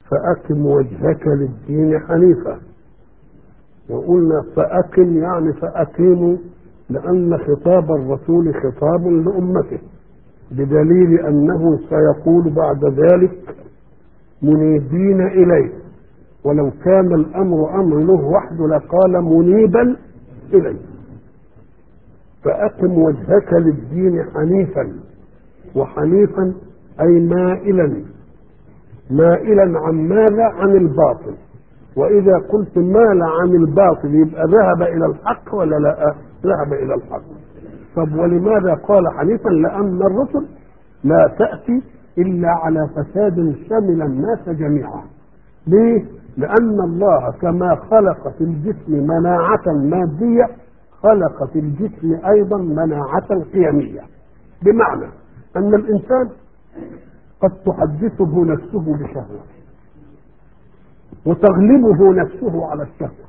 فأقم وجهك للدين حنيفا وقلنا فأقم يعني فأقيموا لأن خطاب الرسول خطاب لأمته بدليل أنه سيقول بعد ذلك منيبين إليه ولو كان الأمر أمر له وحده لقال منيبا إليه فأقم وجهك للدين حنيفا وحنيفا أي مائلا مائلا عن ماذا عن الباطل وإذا قلت مال عن الباطل يبقى ذهب إلى الحق ولا لا ذهب إلى الحق طب ولماذا قال حنيفا لأن الرسل لا تأتي إلا على فساد شمل الناس جميعا ليه لأن الله كما خلق في الجسم مناعة مادية خلق في الجسم أيضا مناعة قيمية بمعنى أن الإنسان قد تحدثه نفسه بشهوة وتغلبه نفسه على الشهوة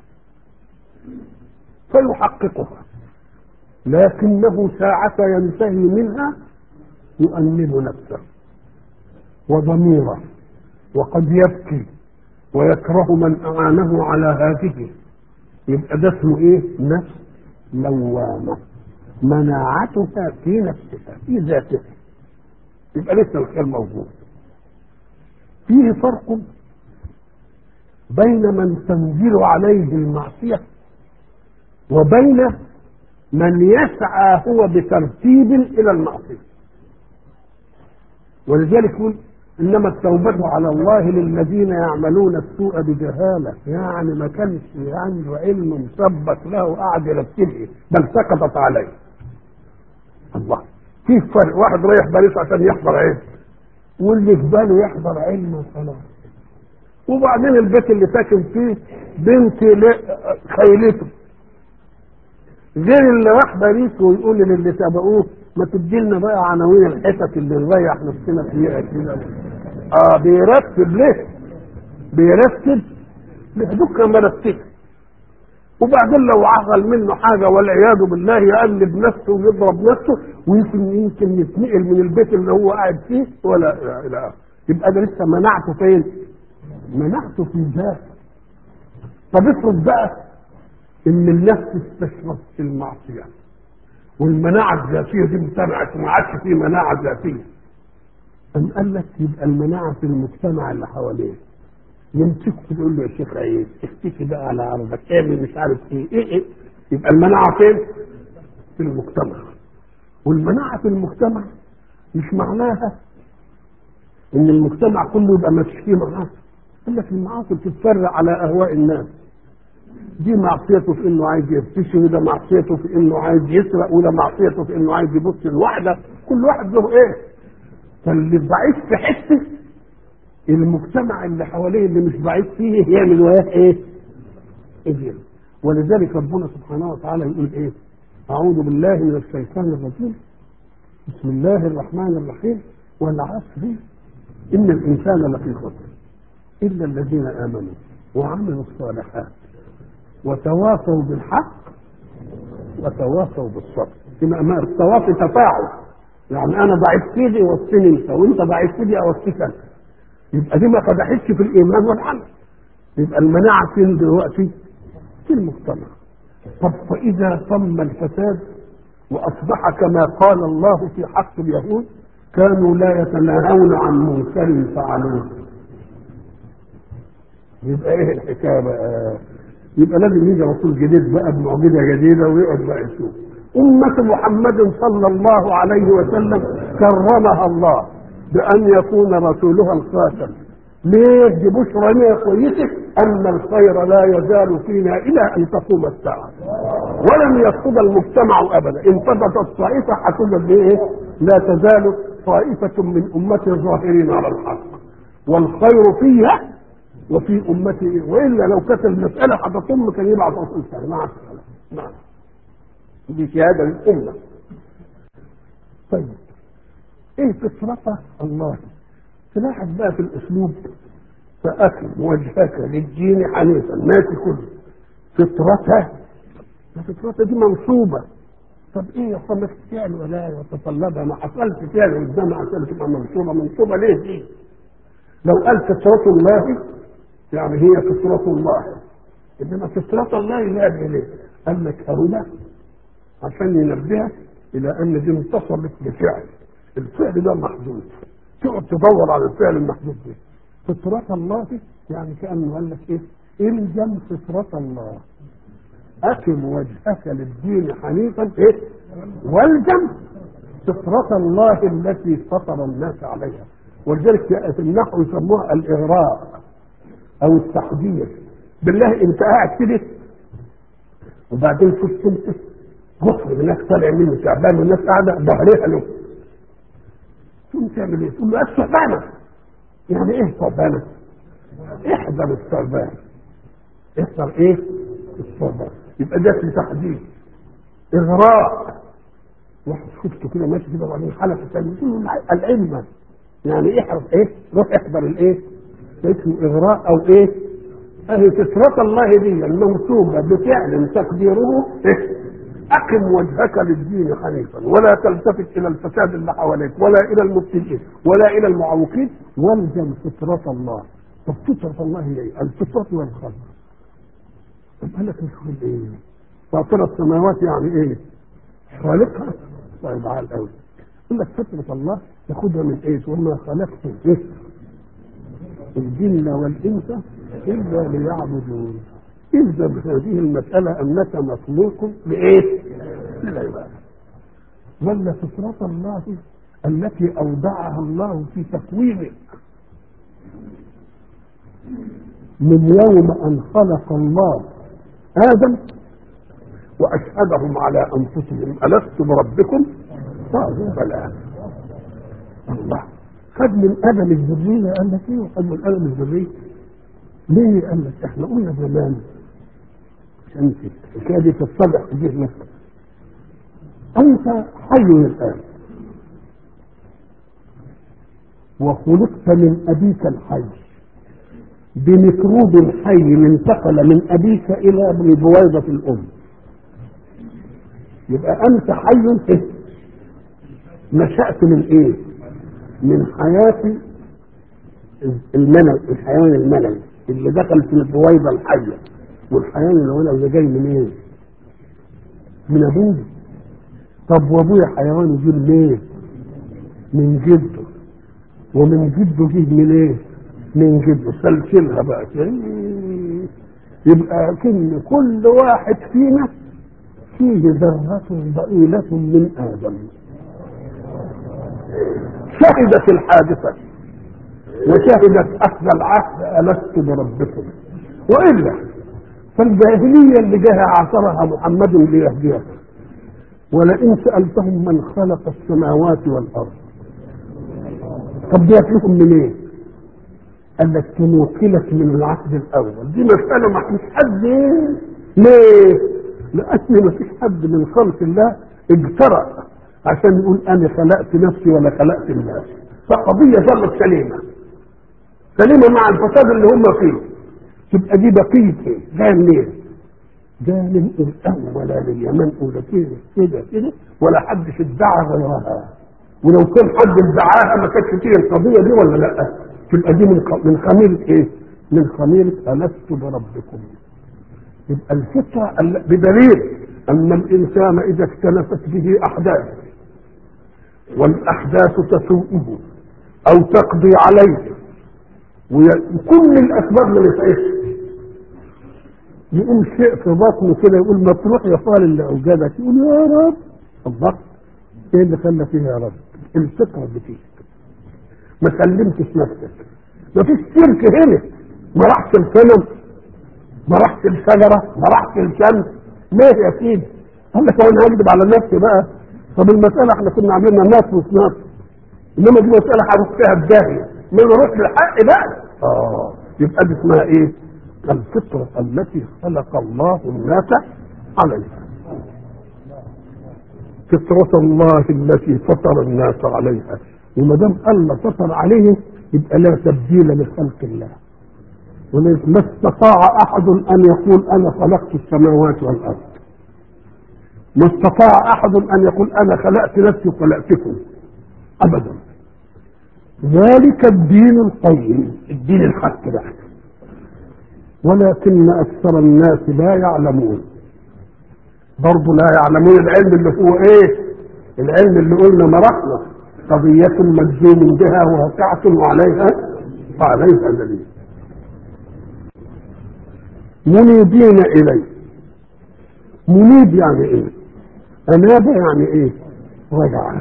فيحققها لكنه ساعة ينتهي منها يؤنب نفسه وضميره وقد يبكي ويكره من أعانه على هذه يبقى ده اسمه ايه؟ نفس لوامة مناعتها في نفسها في ذاتها يبقى لسه الخير موجود فيه فرق بين من تنزل عليه المعصية وبين من يسعى هو بترتيب إلى المعصية ولذلك يقول إنما التوبة على الله للذين يعملون السوء بجهالة يعني ما كانش عنده علم مثبت له قاعد يرتبه بل سقطت عليه الله كيف فرق واحد رايح باريس عشان يحضر علم واللي في باله يحضر علم وخلاص وبعدين البيت اللي ساكن فيه بنت خيلته غير اللي راح باريس ويقول للي سبقوه ما تدي لنا بقى عناوين الحتت اللي نريح نفسنا فيها كده اه بيرتب ليه بيرتب لحدود كان مرتب وبعدين لو عقل منه حاجة والعياذ بالله يقلب نفسه ويضرب نفسه ويمكن يمكن يتنقل من البيت اللي هو قاعد فيه ولا إلى آخره يبقى ده لسه مناعته فين؟ مناعته في ذاته طب افرض بقى ان النفس استشرت في المعصيه والمناعه الذاتيه دي امتنعت وما عادش في مناعه ذاتيه أم قال لك يبقى المناعه في المجتمع اللي حواليه يمسكه تقول له يا شيخ عيب اختفي بقى على عرضك اعمل مش عارف ايه ايه ايه يبقى المناعه فين؟ في المجتمع والمناعه في المجتمع مش معناها ان المجتمع كله يبقى ماشي فيه معاصي قال لك المعاصي بتتفرع على اهواء الناس دي معصيته في انه عايز يفتشي وده معصيته في انه عايز يسرق وده معصيته في انه عايز يبص لواحده كل واحد له ايه فاللي ضعيف في حته المجتمع اللي حواليه اللي مش ضعيف فيه يعمل وياه ايه؟ اجل ولذلك ربنا سبحانه وتعالى يقول ايه؟ اعوذ بالله من الشيطان الرجيم بسم الله الرحمن الرحيم والعصر ان الانسان لفي خسر الا الذين امنوا وعملوا الصالحات وتواصوا بالحق وتواصوا بالصبر يبقى ما التواصي تفاعل يعني انا ضعيف فيدي اوصيني انت وانت ضعيف فيدي اوصيك انت يبقى دي ما قدحتش في الايمان والعمل يبقى المناعه فين دلوقتي؟ في المجتمع طب فاذا تم الفساد واصبح كما قال الله في حق اليهود كانوا لا يتناهون عن منكر فعلوه يبقى ايه الحكايه بقى؟ يبقى لازم يجي رسول جديد بقى بمعجزه جديده ويقعد بقى يشوف. أمة محمد صلى الله عليه وسلم كرمها الله بأن يكون رسولها الخاتم. ليه؟ دي بشرى ليه كويسة أن الخير لا يزال فينا إلى أن تقوم الساعة. ولم يفقد المجتمع أبدا، انتبهت الطائفة هتوجد إيه؟ لا تزال طائفة من أمتي ظاهرين على الحق. والخير فيها وفي امتي والا لو كانت المساله هتطم كان يبعث رسول ثاني مع السلامه نعم دي شهاده للامه طيب ايه فطرة الله تلاحظ بقى في الاسلوب فاكل وجهك للدين حنيفا ماشي كله فطرتها فطرتها دي منصوبه طب ايه يا اخوان فعل ولا يتطلبها ما حصلش فعل قدام عشان تبقى منصوبه منصوبه ليه دي؟ لو قال فطرة الله يعني هي فطرة الله انما فطرة الله لا اليه قال لك هؤلاء عشان ينبهك الى ان دي انتصرت بفعل الفعل ده محدود تقعد تدور على الفعل المحدود ده فطرة الله دي يعني كانه قال لك ايه الزم فطرة الله اقم وجهك للدين حنيفا ايه والزم فطرة الله التي فطر الناس عليها ولذلك في النحو يسموها الاغراء او التحذير بالله انت قاعد كده وبعدين شفت انت غصب الناس طالع منه تعبان والناس قاعده ظهرها له تقوم تعمل ايه؟ تقول له الثعبانه يعني ايه ثعبانه؟ احذر الثعبان احذر ايه؟ الثعبان يبقى ده اسمه تحذير اغراء واحد شفته كده ماشي كده وبعدين حلقه ثانيه يقول له العلم يعني احرص ايه؟ روح احضر الايه؟ ده اسمه اغراء او ايه؟ اهي فطرة الله دي الموصوبة بفعل تقديره إيه؟ أقم وجهك للدين حنيفا ولا تلتفت إلى الفساد اللي حواليك ولا إلى المبتدئين ولا إلى المعوقين والزم فطرة الله طب فطرة الله هي إيه؟ الفطرة والخلق طب قال لك نشوف الإيه؟ فاطر السماوات يعني إيه؟ خالقها طيب عال قوي يقول لك فطرة الله تاخدها من إيه؟ وما خلقت إيه؟ الجن والإنس إلا ليعبدون إذا هذه المسألة أنك مخلوق لإيه؟ للعبادة ولا فطرة الله التي أودعها الله في تكوينك من يوم أن خلق الله آدم وأشهدهم على أنفسهم ألست بربكم؟ قالوا بلى الله خد من ادم الذريه قال لك ايه وخد من ادم الذريه ليه قال لك احنا قلنا زمان عشان الحكايه دي تتضح في ذهنك انت حي الان وخلقت من ابيك الحي بميكروب حي انتقل من ابيك الى بويضه الام يبقى انت حي إيه؟ نشات من ايه من حياة المنوي الحيوان المنوي اللي دخل في البويضة الحية والحيوان المنوي اللي جاي من ايه؟ من ابوه طب وابويا حيوان يجي منين؟ من جده ومن جده جه من ايه؟ من جده سلسلها بقى يبقى كن كل واحد فينا فيه ذرة ضئيلة من آدم شهدت الحادثة وشهدت أخذ العهد ألست بربكم وإلا فالجاهلية اللي جاها عاصرها محمد ليهديها ولئن سألتهم من خلق السماوات والأرض طب دي لكم من ايه؟ قال لك تنوكلك من العهد الأول دي مسألة ما فيش حد ليه؟ لأن ما فيش حد من خلق الله اجترأ عشان يقول انا خلقت نفسي ولا خلقت الناس فقضية ظلت سليمة سليمة مع الفساد اللي هم فيه تبقى دي بقية ايه؟ جاية منين؟ جاية من الأول لليمن أولى كده كده كده ولا حدش ادعى غيرها ولو كان حد ادعاها ما كانتش تيجي القضية دي ولا لا؟ تبقى دي من من خميرة ايه؟ من خميرة ألست بربكم يبقى الفطرة بدليل أن الإنسان إذا اختلفت به أحداث والأحداث تسوءه أو تقضي عليه وكل الأسباب ما نفعش يقوم شيء في بطنه كده يقول ما تروح يا فال اللي أوجدك يقول يا رب الله إيه اللي خلى فيها يا رب الفطرة بتيجي ما سلمتش نفسك ما فيش شرك هنا ما راحش السلم ما راحش الشجرة ما راحش الشمس ليه يا سيدي قال لك انا هكذب على نفسي بقى طب المسألة احنا كنا عاملينها ناس وسناس انما دي مسألة هروح فيها بداية ما نروح للحق بقى اه يبقى دي اسمها ايه؟ الفطرة التي خلق الله الناس عليها فطرة الله التي فطر الناس عليها وما دام الله فطر عليه يبقى لا تبديل لخلق الله ما استطاع احد ان يقول انا خلقت السماوات والارض ما استطاع احد ان يقول انا خلقت نفسي وخلقتكم ابدا ذلك الدين القيم الدين الحق بقى ولكن اكثر الناس لا يعلمون برضه لا يعلمون العلم اللي هو ايه العلم اللي قلنا مرحنا قضية مجزوم بها واقعة وعليها وعليها دليل منيبين إليه منيب يعني ايه أناب يعني ايه رجع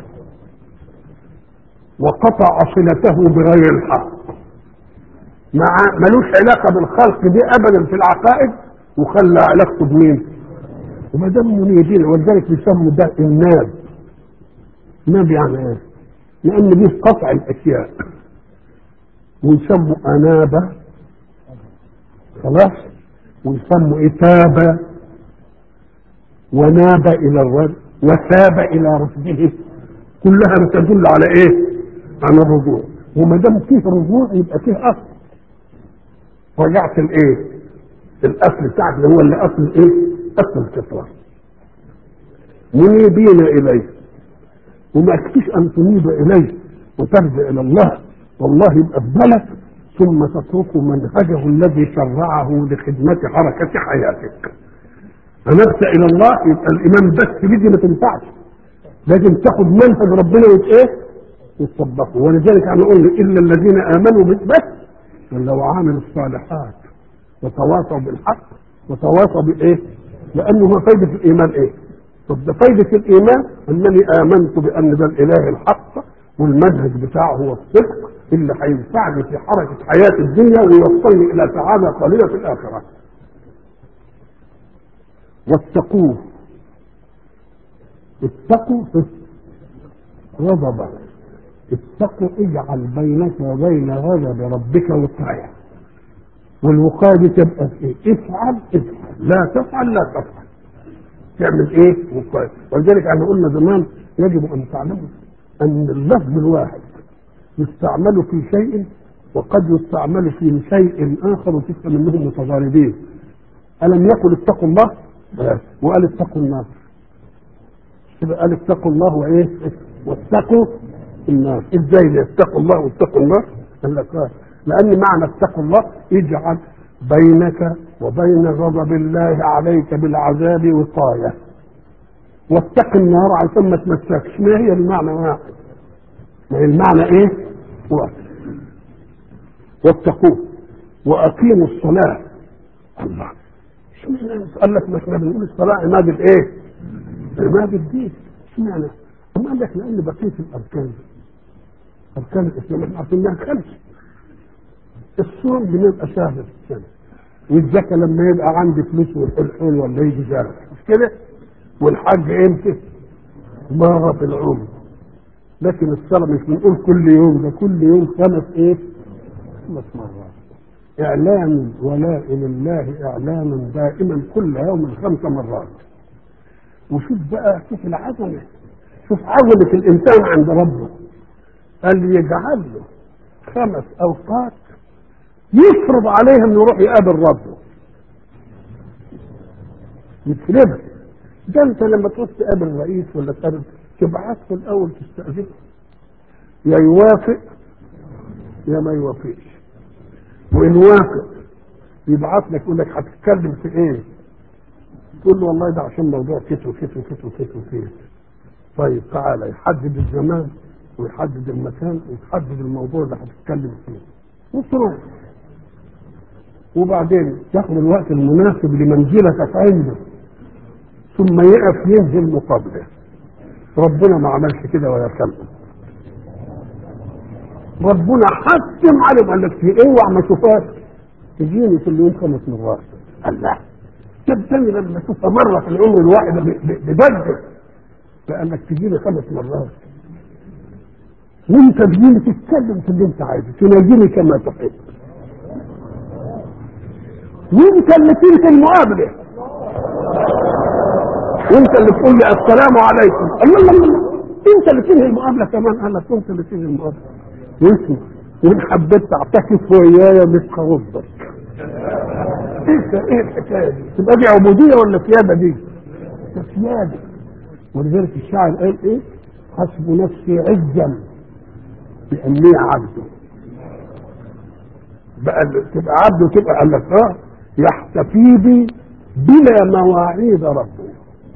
وقطع صلته بغير الحق مع ملوش علاقة بالخلق دي أبدا في العقائد وخلى علاقته بمين وما دام منيبين ولذلك بيسموا ده الناب ناب يعني ايه لأن دي قطع الأشياء ويسموا أنابة خلاص ويسموا إتابة وناب إلى الرد وتاب إلى رشده كلها بتدل على إيه؟ على الرجوع وما دام فيه رجوع يبقى فيه أصل رجعت الإيه؟ الأصل بتاعك اللي هو اللي أصل إيه؟ أصل الفطرة منيبين إليه وما يكفيش أن تنيب إليه وترجع إلى الله والله يبقى في بالك ثم تترك منهجه الذي شرعه لخدمة حركة حياتك أنبت إلى الله يبقى الإيمان بس بيجي ما تنفعش لازم تاخد منهج ربنا وت إيه؟ وتطبقه ولذلك أنا أقول إلا الذين آمنوا بس ولو عاملوا الصالحات وتواصوا بالحق وتواصوا بالإيه؟ لأنه هو فايدة الإيمان إيه؟ طب ده فايدة الإيمان أنني آمنت بأن ده الإله الحق والمنهج بتاعه هو الصدق اللي هينفعني في حركة حياة الدنيا ويوصلني إلى سعادة قليلة في الآخرة. واتقوه اتقوا غضبا اتقوا اجعل بينك وبين غضب ربك وقاية والوقاية دي تبقى في ايه؟ افعل افعل لا تفعل لا تفعل تعمل ايه؟ وقاية ولذلك احنا قلنا زمان يجب ان تعلموا ان اللفظ الواحد يستعمل في شيء وقد يستعمل في شيء اخر وتفهم انهم متضاربين الم يقل اتقوا الله وقال اتقوا النار يبقى قال اتقوا الله وايه واتقوا النار ازاي اتقوا الله واتقوا النار قال لك لان معنى اتقوا الله اجعل بينك وبين غضب الله عليك بالعذاب وقايه واتق النار عشان ما تمسكش ما هي المعنى واحد ما هي المعنى ايه واحد واتقوه واقيموا الصلاه الله قال لك ما احنا بنقول الصلاه عماد الايه؟ عماد الدين اشمعنى؟ أما قال لك لان بقيه الاركان اركان الاسلام احنا عارفين انها خمسه الصوم بنبقى شهر في السنه والزكاه لما يبقى عندي فلوس والحلحول ولا يجي زرع مش كده؟ والحج امتى؟ مره في العمر لكن الصلاه مش بنقول كل يوم ده كل يوم خمس ايه؟ خمس مرات إعلان ولاء لله إعلانا دائما كل يوم خمس مرات وشوف بقى شوف العظمة شوف عظمة الإنسان عند ربه قال يجعل له خمس أوقات يفرض عليه إنه يروح يقابل ربه يتفرض ده أنت لما تروح تقابل رئيس ولا تقابل تبعت له الأول تستأذنه يا يوافق يا ما يوافقش وان وافق يبعت لك يقول لك هتتكلم في ايه؟ تقول له والله ده عشان موضوع كتر وكتر وكتر وكتر وكتر طيب تعالى يحدد الزمان ويحدد المكان ويحدد الموضوع اللي هتتكلم فيه وتروح وبعدين تاخد الوقت المناسب لمنزلتك عنده ثم يقف ينزل مقابله ربنا ما عملش كده ولا كلم ربنا حتم عليهم قال لك في اوعى ما اشوفهاش تجيني كل يوم خمس مرات الله تبتني لما اشوفها مره في العمر الواحد ببدل فقال لك تجيني خمس مرات وانت تجيني تتكلم في اللي انت عايزه تناجيني كما تحب وانت اللي تنسى المقابله وانت اللي تقول لي السلام عليكم الله الله الله انت اللي تنهي المقابله كمان قال لك انت اللي تنهي المقابله واسمع وان حبيت تعتكف ويايا مش هرضك ايه ايه الحكايه دي؟ تبقى دي عبوديه ولا سياده دي؟ ده سياده ولذلك الشاعر قال ايه؟ حسب نفسي عزا باني عبده بقى تبقى عبد وتبقى قال لك اه يحتفي بي بلا مواعيد ربه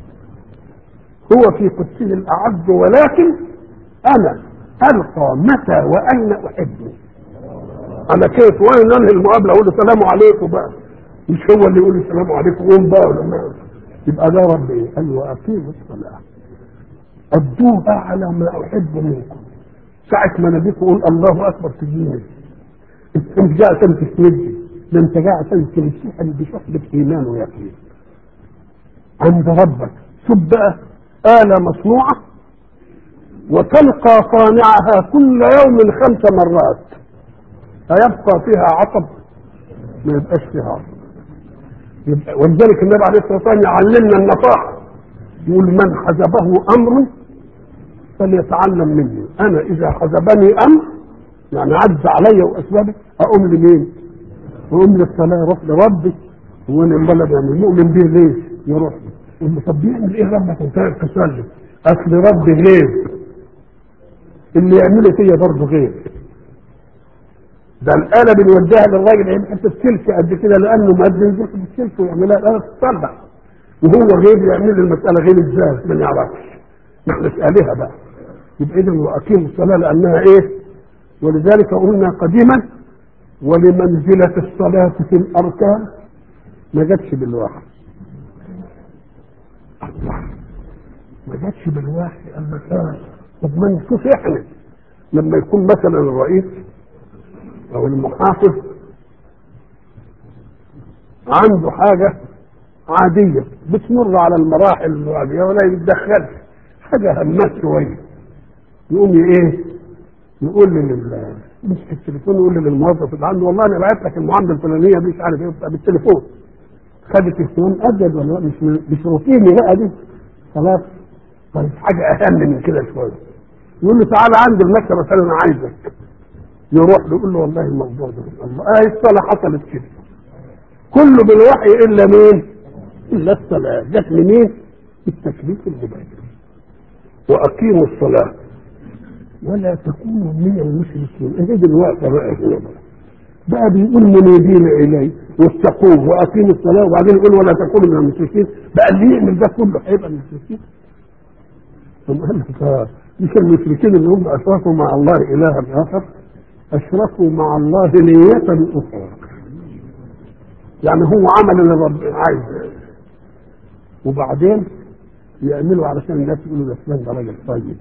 هو في قدسه الأعز ولكن أنا ألقى متى وأين أحبه على كيف وين انهي المقابله اقول له السلام عليكم بقى مش هو اللي يقول السلام عليكم قوم بقى لما يبقى ده رب ايه؟ قال له اقيموا الصلاه ادوها على ما احب منكم ساعة ما نبيكم قول الله اكبر تجيني انت مش جاي عشان تسندني ده انت جاي عشان تمسحني بشحنة ايمان ويقين عند ربك شوف بقى آلة مصنوعة وتلقى صانعها كل يوم خمس مرات هيبقى فيها عطب ما يبقاش فيها عطب يبقى ولذلك النبي عليه الصلاه والسلام يعلمنا النصائح يقول من حجبه امر فليتعلم مني انا اذا حجبني امر يعني عز علي واسبابي اقوم لمين؟ اقوم للصلاه اروح لربي هو انا امبلد يعني المؤمن به ليه؟ يروح يقول له طب بيعمل ايه ربك وانت قاعد تصلي؟ اصل ربي غير اللي يعمله فيا برضه غير ده الآلة بنوديها للراجل يعمل حتة سلك قد كده لأنه ما بينزلش بالسلك ويعملها الآلة تتصلح وهو غير يعمل لي المسألة غير ازاي ما نعرفش نحن آلهة بقى يبقى إذا وأقيموا الصلاة لأنها إيه؟ ولذلك قلنا قديما ولمنزلة الصلاة في الأركان ما جاتش بالواحد الله ما جاتش بالواحد أما كان طب ما نشوف إحنا لما يكون مثلا الرئيس او المحافظ عنده حاجة عادية بتمر على المراحل العادية ولا يتدخلش حاجة همات شوية يقوم ايه يقول لل مسك التليفون يقول للموظف اللي عنده والله انا بعت لك المعامله الفلانيه دي مش عارف ايه بالتليفون خدت اهتمام ابيض ولا لا؟ مش مش روتيني بقى دي خلاص طيب حاجه اهم من كده شويه يقول له تعالى عندي المكتب عشان انا عايزك يروح له يقول له والله الموضوع ده الله اه الصلاة حصلت كده كله بالوحي الا مين؟ الا الصلاة جت منين؟ التكليف المباشر واقيموا الصلاة ولا تكونوا من المشركين ايه دلوقتي بقى هنا بقى بقى بيقول منيبين اليه واتقوه واقيموا الصلاه وبعدين يقول ولا تكونوا من المشركين بقى اللي يعمل ده كله هيبقى من المشركين ثم قال لك مش المشركين اللي هم اشركوا مع الله الها اخر اشركوا مع الله نية اخرى يعني هو عمل اللي رب عايزه وبعدين يعملوا علشان الناس يقولوا ده فلان ده راجل طيب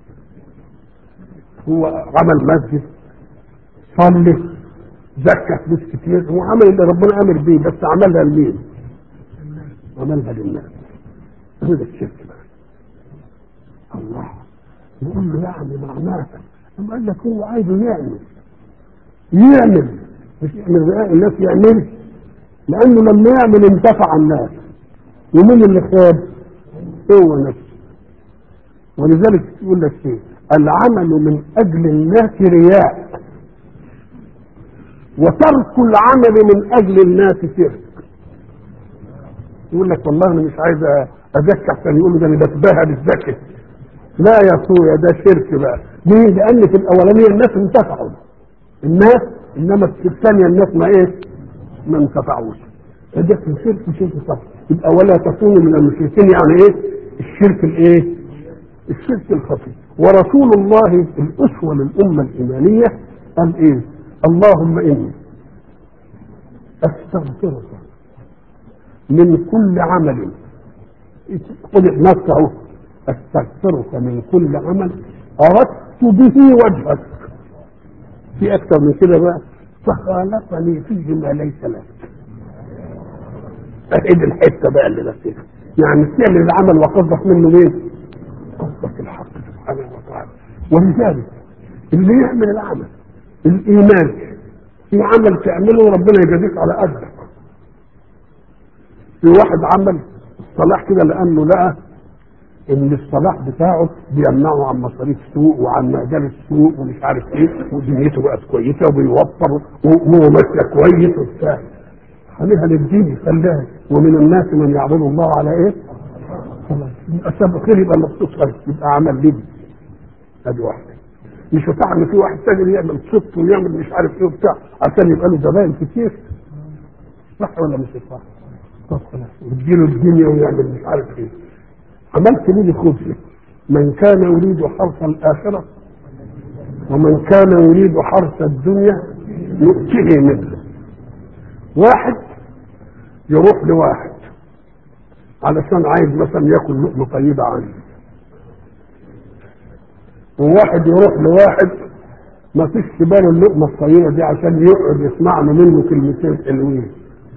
هو عمل مسجد صلي زكى فلوس كتير هو عمل اللي ربنا امر بيه بس عملها لمين؟ عملها للناس هو ده الشرك بقى الله يقول له يعني معناها أما قال لك هو عايزه يعمل يعمل مش يعمل رئاء الناس يعمل لانه لما يعمل انتفع الناس ومين اللي خاب هو نفسه ولذلك يقول لك ايه العمل من اجل الناس رياء وترك العمل من اجل الناس شرك يقول لك والله انا مش عايز ازكي عشان يقولوا ده انا بتباهى بالزكاه لا يا اخويا ده شرك بقى ليه؟ لان في الاولانيه الناس انتفعوا الناس انما في الثانيه الناس ما ايه؟ ما انتفعوش فده في شرك شرك صح يبقى ولا تكونوا من المشركين يعني ايه؟ الشرك الايه؟ الشرك الخفي ورسول الله الاسوه للامه الايمانيه قال ايه؟ اللهم اني استغفرك من كل عمل خذ نفسه استغفرك من كل عمل اردت به وجهك في اكثر من كده بقى فخالفني فيه ما ليس لك اهد الحته بقى اللي نفسك يعني تعمل العمل وقصدك منه مين؟ قصدك الحق سبحانه وتعالى ولذلك اللي يعمل العمل الايمان في عمل تعمله ربنا يجازيك على قدك في واحد عمل الصلاح كده لانه لقى ان الصلاح بتاعه بيمنعه عن مصاريف السوق وعن مجال السوق ومش عارف ايه ودنيته بقت كويسه وبيوفر وهو ماشيه كويس وبتاع خليها للدين خلاها ومن الناس من يعبد الله على ايه؟ خلاص يبقى سبب خير يبقى مبسوط خير يبقى عمل لدي ادي واحده مش هتعمل في واحد تاني يعمل صدق ويعمل مش عارف ايه وبتاع عشان يبقى له زباين كتير صح ولا مش صح؟ طب خلاص وتجيله الدنيا ويعمل مش عارف ايه عملت ليه الخبز من كان يريد حرث الآخرة ومن كان يريد حرث الدنيا نؤتيه مثله واحد يروح لواحد علشان عايز مثلا ياكل لقمه طيبه عنه وواحد يروح لواحد ما فيش في باله اللقمه الطيبه دي عشان يقعد يسمع له منه كلمتين حلوين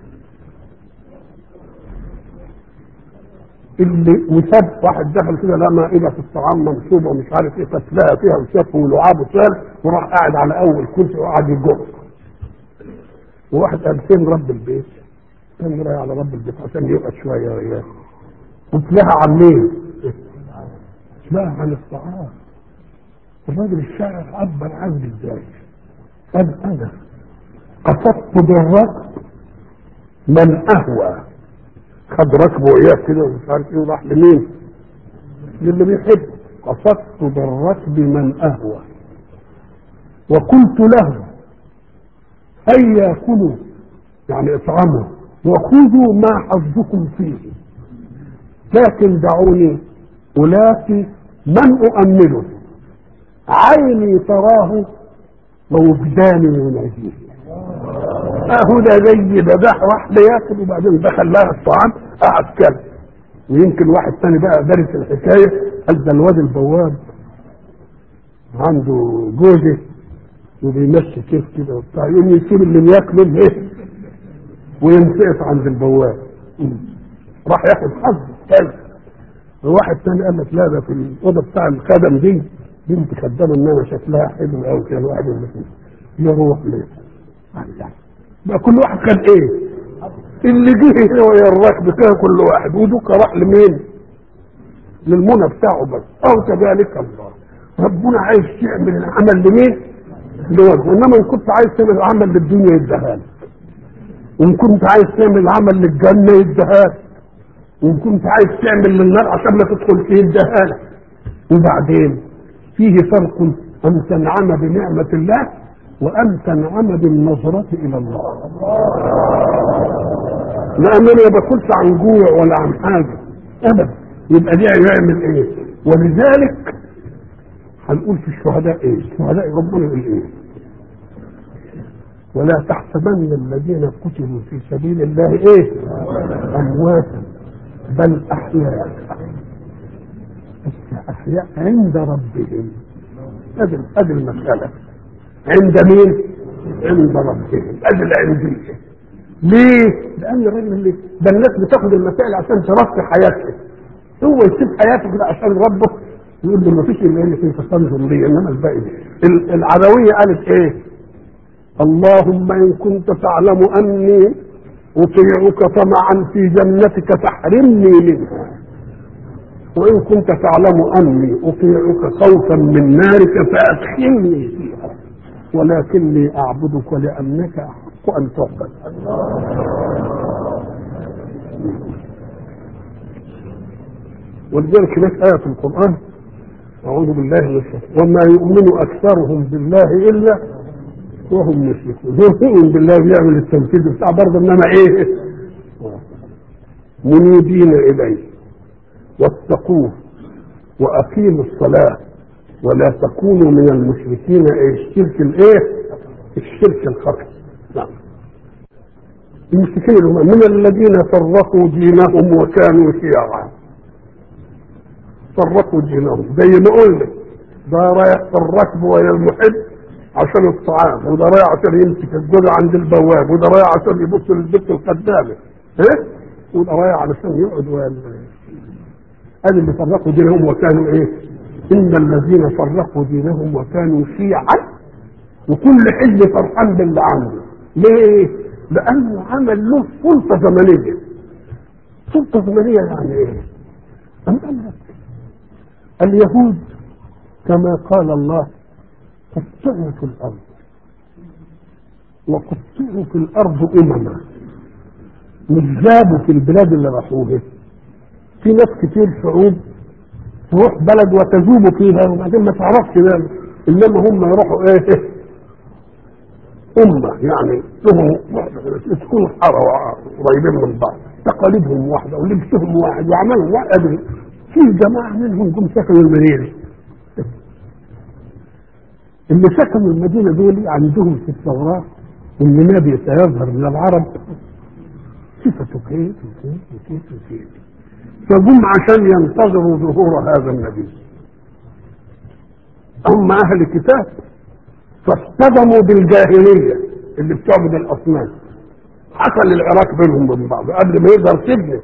اللي وساب واحد دخل كده لقى مائده في الطعام منصوبه ومش عارف ايه فتلاقى فيها وشافه ولعاب وسال وراح قاعد على اول كرسي وقعد يجر وواحد قال فين رب البيت؟ كان رايح على رب البيت عشان يقعد شويه وياه قلت لها عن مين؟ لا عن الطعام الراجل الشاعر عبر عني ازاي؟ قال انا قصدت بالركب من اهوى خد ركبه وإياه كده ومش عارف ايه وراح لمين؟ للي بيحب قصدت بالركب من اهوى وقلت له هيا كلوا يعني اطعموا وخذوا ما حظكم فيه لكن دعوني ألاقي من أؤمله عيني تراه ووجداني يناديه اهو ده زي ده ده راح لياكل وبعدين دخل لها الطعام قعد كل ويمكن واحد تاني بقى دارس الحكايه قال ده الواد البواب عنده جوزه وبيمشي كيف كده وبتاع يقوم يسيب اللي بياكله ايه وينسقط عند البواب راح ياخد حظ كلب وواحد تاني قال لك لا ده في الاوضه بتاع الخدم دي بنت خدامه انما شكلها حلو قوي كده الواحد اللي فيه يروح ليه بقى كل واحد خد ايه اللي جه هنا ويا الركب كده كل واحد ودوك راح لمين للمنى بتاعه بس او كذلك الله ربنا عايز تعمل العمل لمين لوجهه انما ان كنت عايز تعمل العمل للدنيا يديها لك وان كنت عايز تعمل عمل للجنه يديها لك وان كنت عايز تعمل للنار عشان ما تدخل فيه يديها لك وبعدين فيه فرق ان تنعم بنعمه الله وان تنعم بالنظره الى الله لان انا ما باكلش عن جوع ولا عن حاجه ابدا يبقى دي يعمل ايه ولذلك هنقول في الشهداء ايه الشهداء ربنا يقول ايه ولا تحسبن الذين قتلوا في سبيل الله ايه امواتا بل احياء بس احياء عند ربهم ادي ادي المساله عند مين عند ربهم ادي العنديه ليه لان الراجل اللي ده الناس بتاخد المسائل عشان ترفع حياتها هو يسيب حياته كده عشان ربه يقول له ما فيش الا انك انت تنظر لي انما الباقي العدويه قالت ايه اللهم ان كنت تعلم اني اطيعك طمعا في جنتك فاحرمني منها وان كنت تعلم اني اطيعك خوفا من نارك فادخلني فيها ولكني اعبدك لانك احق ان تعبد ولذلك هناك آية في القرآن أعوذ بالله من الشيطان وما يؤمن أكثرهم بالله إلا وهم مشركون هو يؤمن بالله بيعمل التنفيذ بتاع برضه إنما إيه منيبين إليه واتقوه وأقيموا الصلاة ولا تكونوا من المشركين إيه الشرك الإيه الشرك الخفي نعم المشركين هم من الذين فرقوا دينهم وكانوا شيعا فرقوا دينهم زي ما قلنا ده رايح في الركب ويا المحب عشان الطعام وده رايح عشان يمسك الجزء عند البواب وده رايح عشان يبص للبنت الخدامه ايه وده رايح علشان يقعد ويا ادي اللي فرقوا دينهم وكانوا ايه ان الذين فرقوا دينهم وكانوا شيعا وكل حزب فرحان باللي عنده ليه لانه عمل له سلطه زمنيه سلطه زمنيه يعني ايه أم قال لك اليهود كما قال الله قطعوا في الارض وقطعوا في الارض امما مش جابوا في البلاد اللي راحوها في ناس كتير شعوب تروح بلد وتذوب فيها وبعدين ما تعرفش ده انما هم يروحوا ايه أمة يعني لهم يسكنوا في حارة قريبين من بعض تقاليدهم واحدة ولبسهم واحد وعملهم واحد في جماعة منهم جم سكنوا المدينة اللي سكنوا المدينة دول عندهم في التوراة إن نبي سيظهر من العرب صفته كيف وكيف وكيف وكيف فجم عشان ينتظروا ظهور هذا النبي هم أهل الكتاب فاصطدموا بالجاهلية اللي بتعبد الأصنام حصل العراك بينهم وبين بعض قبل ما يظهر سجن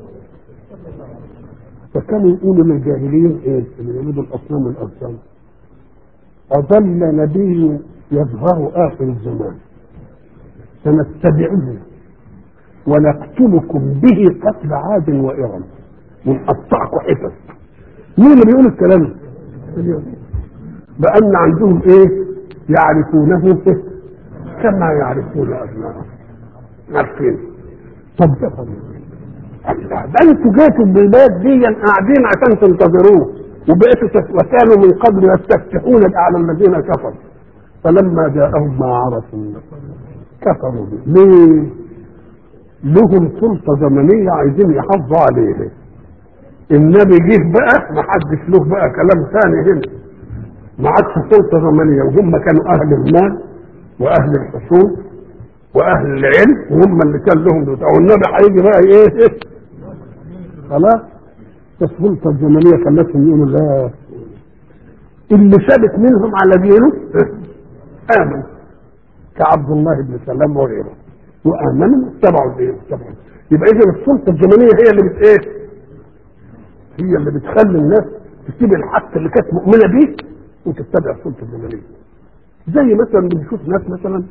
فكانوا يقولوا للجاهليين ايه اللي يعبدوا الأصنام الأصنام أضل نبي يظهر آخر الزمان سنتبعه ونقتلكم به قتل عاد وإرم ونقطعكم حتت مين اللي بيقول الكلام ده؟ بأن عندهم ايه يعرفونه كما يعرفون أبنائهم عارفين طب ده ده انتوا جيتوا البلاد دي قاعدين عشان تنتظروه وبقيتوا تس- وكانوا من قبل يستفتحون على الذين كفروا فلما جاءهم ما عرفوا كفروا به ليه؟ لهم سلطة زمنية عايزين يحافظوا عليها النبي جه بقى ما حدش له بقى كلام ثاني هنا ما عادش سلطة زمنية وهم كانوا أهل المال وأهل الحصول وأهل العلم وهم اللي كان لهم بتاع والنبي هيجي بقى إيه خلاص السلطة الزمنية خلتهم يقولوا لا اللي ثابت منهم على دينه آمن كعبد الله بن سلام وغيره وآمنوا اتبعوا دينه اتبعوا يبقى إذا السلطة الزمنية هي اللي بت إيه؟ هي اللي بتخلي الناس تسيب الحق اللي كانت مؤمنة بيه وتتبع السلطة الزمنية زي مثلا بنشوف ناس مثلا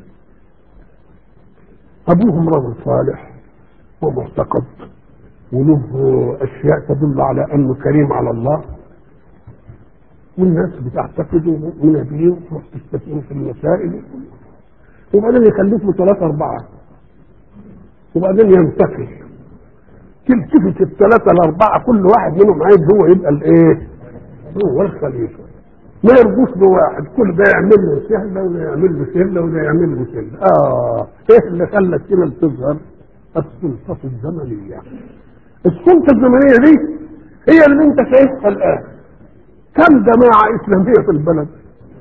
أبوهم رجل صالح ومعتقد وله أشياء تدل على أنه كريم على الله والناس بتعتقده مؤمنة بيه وتروح تستثمر في المسائل وبعدين يخلفوا ثلاثة أربعة وبعدين ينتقل تلتفت الثلاثة الأربعة كل واحد منهم عايز هو يبقى الإيه؟ هو الخليفة ما يرضوش بواحد كل ده يعمل له سهلة وده يعمل له سهلة وده يعمل له سهلة آه إيه اللي خلى السنة تظهر؟ السلطة الزمنية السلطة الزمنية دي هي اللي أنت شايفها الآن كم جماعة إسلامية في البلد؟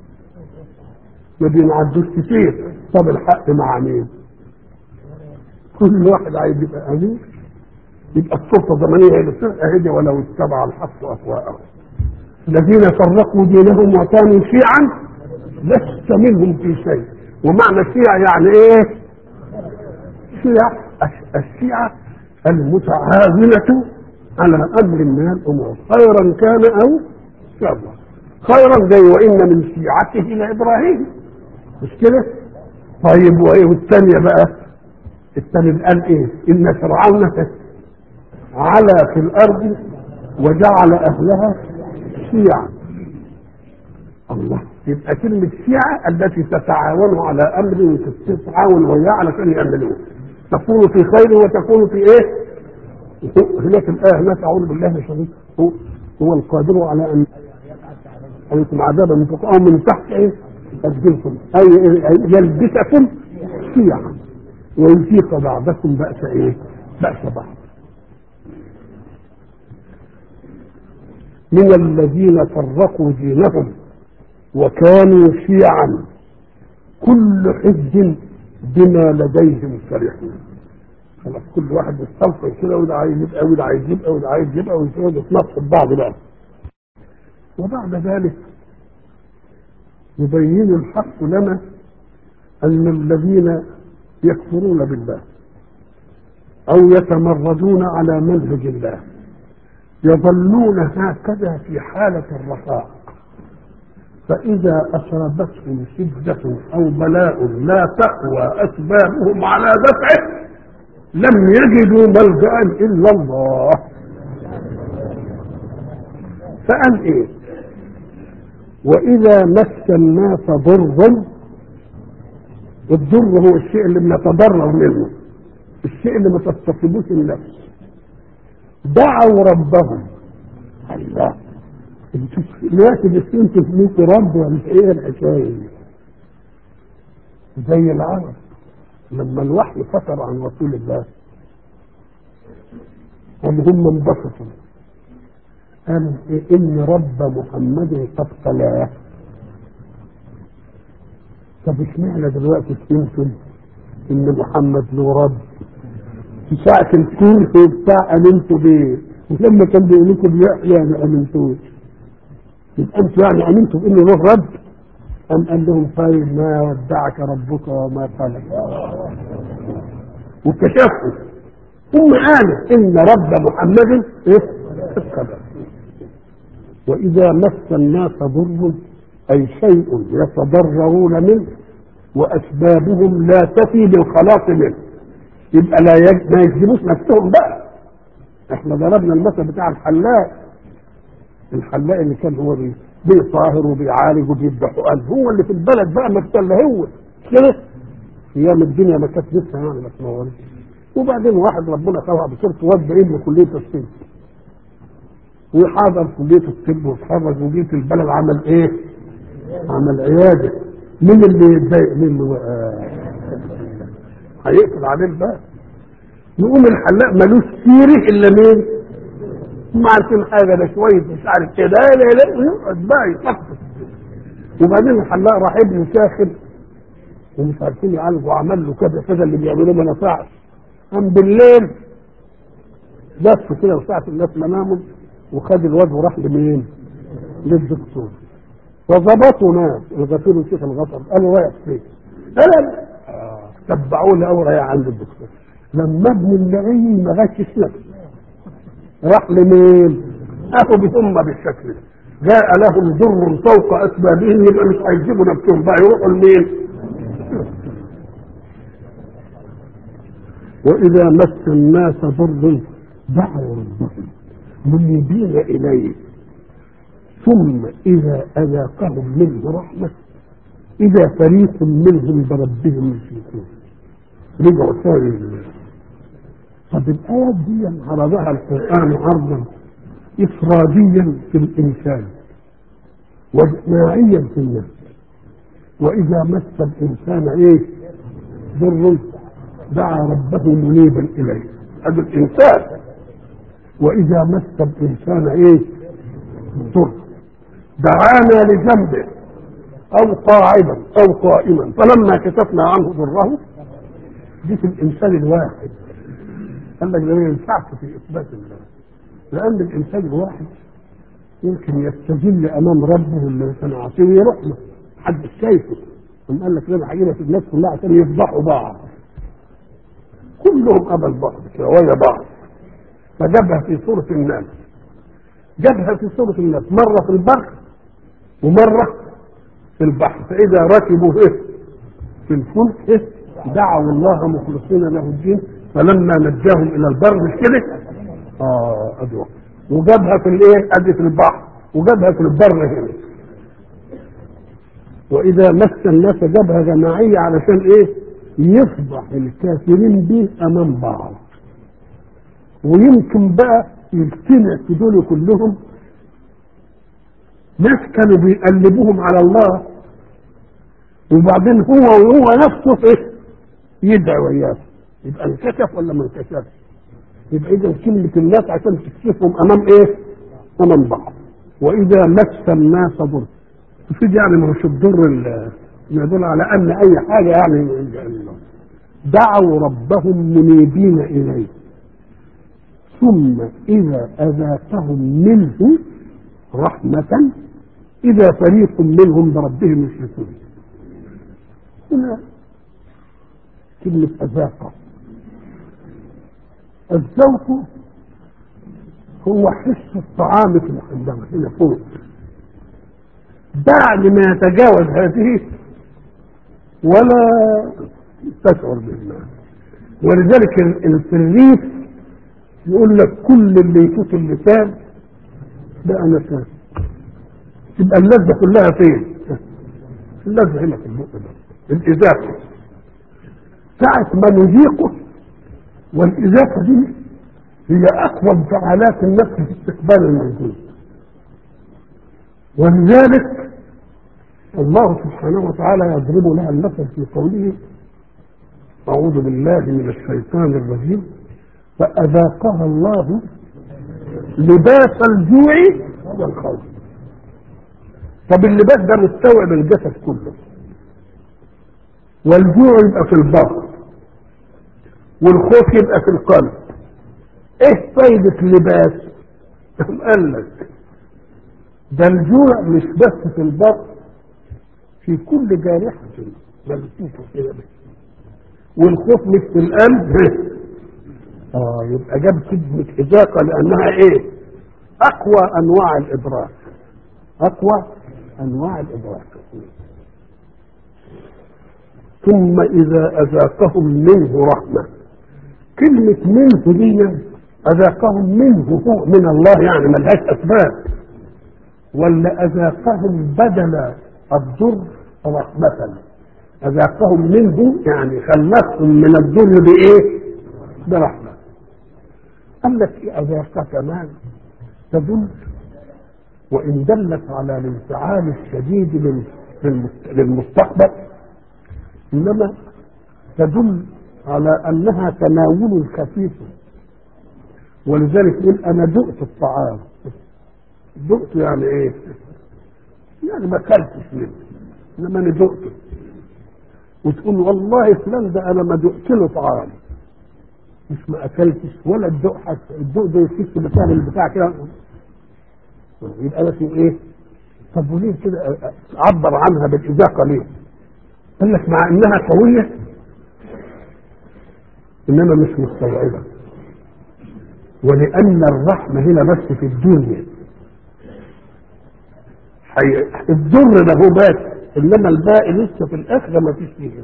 ما بينعدوش كتير طب الحق مع مين؟ كل واحد عايز يبقى أمير يبقى السلطة الزمنية هي اللي بتبقى هدي ولو اتبع الحق أهواءهم الذين فرقوا دينهم وكانوا شيعا لست منهم في شيء ومعنى الشيعة يعني ايه شيعة الشيعة المتعاونة على امر من الامور خيرا كان او شرا خيرا زي وان من شيعته لابراهيم مش كده طيب وايه والثانيه بقى الثاني قال ايه ان فرعون علا في الارض وجعل اهلها شيعا الله يبقى كلمة شيعة التي تتعاون على أمر وتتعاون وياه علشان يعملوه تكون في خير وتكون في إيه؟ هناك الآية هناك أعوذ بالله من الشيطان هو هو القادر على أن عليكم عذابا من فوق أو من تحت إيه؟ أرجلكم أي أي يلبسكم شيعا ويذيق بعضكم بأس إيه؟ بأس بعض من الذين فرقوا دينهم وكانوا شيعا كل حزب بما لديهم فرحون خلاص كل واحد يستنفر كده وده عايز يبقى وده عايز يبقى وده عايز يبقى ويقعدوا يتناقشوا بعض بقى وبعد ذلك يبين الحق لنا ان الذين يكفرون بالله او يتمردون على منهج الله يظلون هكذا في حالة الرخاء فإذا أصابتهم شدة أو بلاء لا تقوى أسبابهم على دفعه لم يجدوا ملجأ إلا الله فقال إيه وإذا مس الناس ضر الضر هو الشيء اللي بنتضرر منه الشيء اللي ما تستصيبوش النفس دعوا ربهم الله دلوقتي بس انتوا في رب ولا ايه الحكايه دي؟ زي العرب لما الوحي فتر عن رسول الله قال هم انبسطوا قالوا إيه ان رب محمد قد قلاه طب اشمعنى دلوقتي فهمتم ان محمد له رب في ساعة الكون بتاع امنتوا بيه ولما كان بيقول لكم يحيى ما امنتوش يبقى انتوا يعني امنتوا بانه له رب ام قال لهم طيب ما ودعك ربك وما قلق واكتشفوا ثم قالوا ان رب محمد ايه القدر واذا مس الناس ضر اي شيء يتضررون منه واسبابهم لا تفي بالخلاص منه يبقى لا يج... ما يجذبوش نفسهم بقى احنا ضربنا المثل بتاع الحلاق الحلاق اللي كان هو بي- بيطاهر وبيعالج وبيذبح قلب هو اللي في البلد بقى ما الا هو كده ايام الدنيا ما كانت لسه يعني ما تنورش وبعدين واحد ربنا خلق بصورته واد ابن كليه الطب وحضر كليه الطب واتخرج وجيت البلد عمل ايه؟ عمل عياده مين اللي يتضايق منه بقى؟ هيقفل عليه الباب يقوم الحلاق ملوش سيره الا مين؟ ما عارفين حاجه ده شويه مش عارف ايه ده لا لا يقعد بقى يطفش وبعدين الحلاق راح ابنه ساخن ومش عارفين يعالجوا عمل له كذا كذا اللي بيعملوه ما نفعش قام بالليل لف كده وساعة الناس ما ناموا وخد الواد وراح لمين؟ للدكتور فظبطوا ناس الغفير وشيخ الغفر قالوا رايح فين؟ قال تبعوه لاول رايح عند الدكتور لما ابن اللعين ما غشش نفسه راح لمين؟ اخو بهم بالشكل ده جاء لهم ضر فوق اسبابهم يبقى مش هيجيبوا نفسهم بقى يروحوا لمين؟ واذا مس الناس ضر دعوا ربهم منيبين اليه ثم اذا اذاقهم منه رحمه اذا فريق منهم بربهم يشركون رجعوا ثاني طب الايات دي عرضها القران عرضا افراديا في الانسان وجماعيا في الناس واذا مس الانسان ايه ضر دعا ربه منيبا اليه هذا الانسان واذا مس الانسان ايه ضر دعانا لجنبه او قاعدا او قائما فلما كشفنا عنه ضره دي في الانسان الواحد قال لك ده ما ينفعش في اثبات الله لان الانسان الواحد يمكن يستجل امام ربه اللي كان عاصيه يروح له حد شايفه ثم قال لك انا هجيبها في الناس كلها عشان يفضحوا بعض كلهم قبل بعض كده ويا بعض فجابها في سورة الناس جابها في سورة الناس مرة في البر ومرة في البحر فإذا ركبوا إيه في الفلك إيه دعوا الله مخلصين له الدين فلما نجاهم إلى البر مش كده اه أدوى وجابها في الايه ادي في البحر وجابها في البر هنا واذا مس الناس جابها جماعيه علشان ايه يفضح الكافرين به امام بعض ويمكن بقى يجتمع في دول كلهم ناس كانوا بيقلبوهم على الله وبعدين هو وهو نفسه ايه يدعي وياه يبقى انكشف ولا ما انكشفش يبقى اذا كلمه الناس عشان تكشفهم امام ايه؟ امام بعض واذا مس الناس ضر تفيد يعني مش الضر ال- يدل على ان اي حاجه يعني دعوا ربهم منيبين اليه ثم اذا اذاقهم منه رحمه اذا فريق منهم بربهم يشركون هنا كلمه اذاقه الذوق هو حس الطعام في الحنجرة هنا فوق بعد ما يتجاوز هذه ولا تشعر بالماء ولذلك ال- ال- في الريف يقول لك كل اللي يفوت اللسان ده انا كان تبقى اللذة كلها فين؟ اللذة هنا في البق ده الإزافة ساعة ما نذيقه والإزافة دي هي أقوى انفعالات النفس في استقبال الموجود ولذلك الله سبحانه وتعالى يضرب لها المثل في قوله أعوذ بالله من الشيطان الرجيم فأذاقها الله لباس الجوع والخوف طب اللباس ده مستوعب الجسد كله والجوع يبقى في البطن والخوف يبقى في القلب ايه فايدة اللباس قال لك ده الجوع مش بس في البطن في كل جارحة ملفوفة كده بس والخوف مش في القلب اه يبقى جاب كلمة إذاقة لأنها إيه؟ أقوى أنواع الإدراك أقوى أنواع الإدراك ثم إذا أذاقهم منه رحمة كلمة منه دي أذاقهم منه هو من الله يعني ملهاش أسباب ولا أذاقهم بدل الضر رحمة أذاقهم منه يعني خلصهم من الضر بإيه؟ برحمة قال لك أذاق كمان تدل وإن دلت على الانفعال الشديد للمستقبل إنما تدل على أنها تناول خفيف ولذلك يقول أنا دقت الطعام دقت يعني إيه؟ يعني ما أكلتش منه إنما أنا دقته وتقول والله فلان ده أنا ما دقت له طعام مش ما أكلتش ولا الدق حتى الدق ده يفك بتاع البتاع كده يبقى ده اسمه إيه؟ طب وليه كده عبر عنها بالإذاقة ليه؟ قال لك مع انها قوية انما مش مستوعبة ولان الرحمة هنا بس في الدنيا حي... الضر له بس انما الباقي لسه في الاخرة ما فيش فيه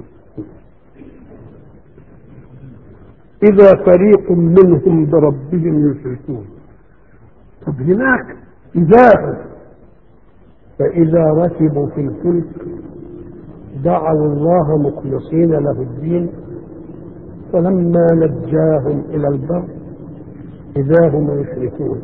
اذا فريق منهم بربهم يشركون طب هناك اذا فاذا ركبوا في الفلك دعوا الله مخلصين له الدين فلما نجاهم الى البر اذا هم يشركون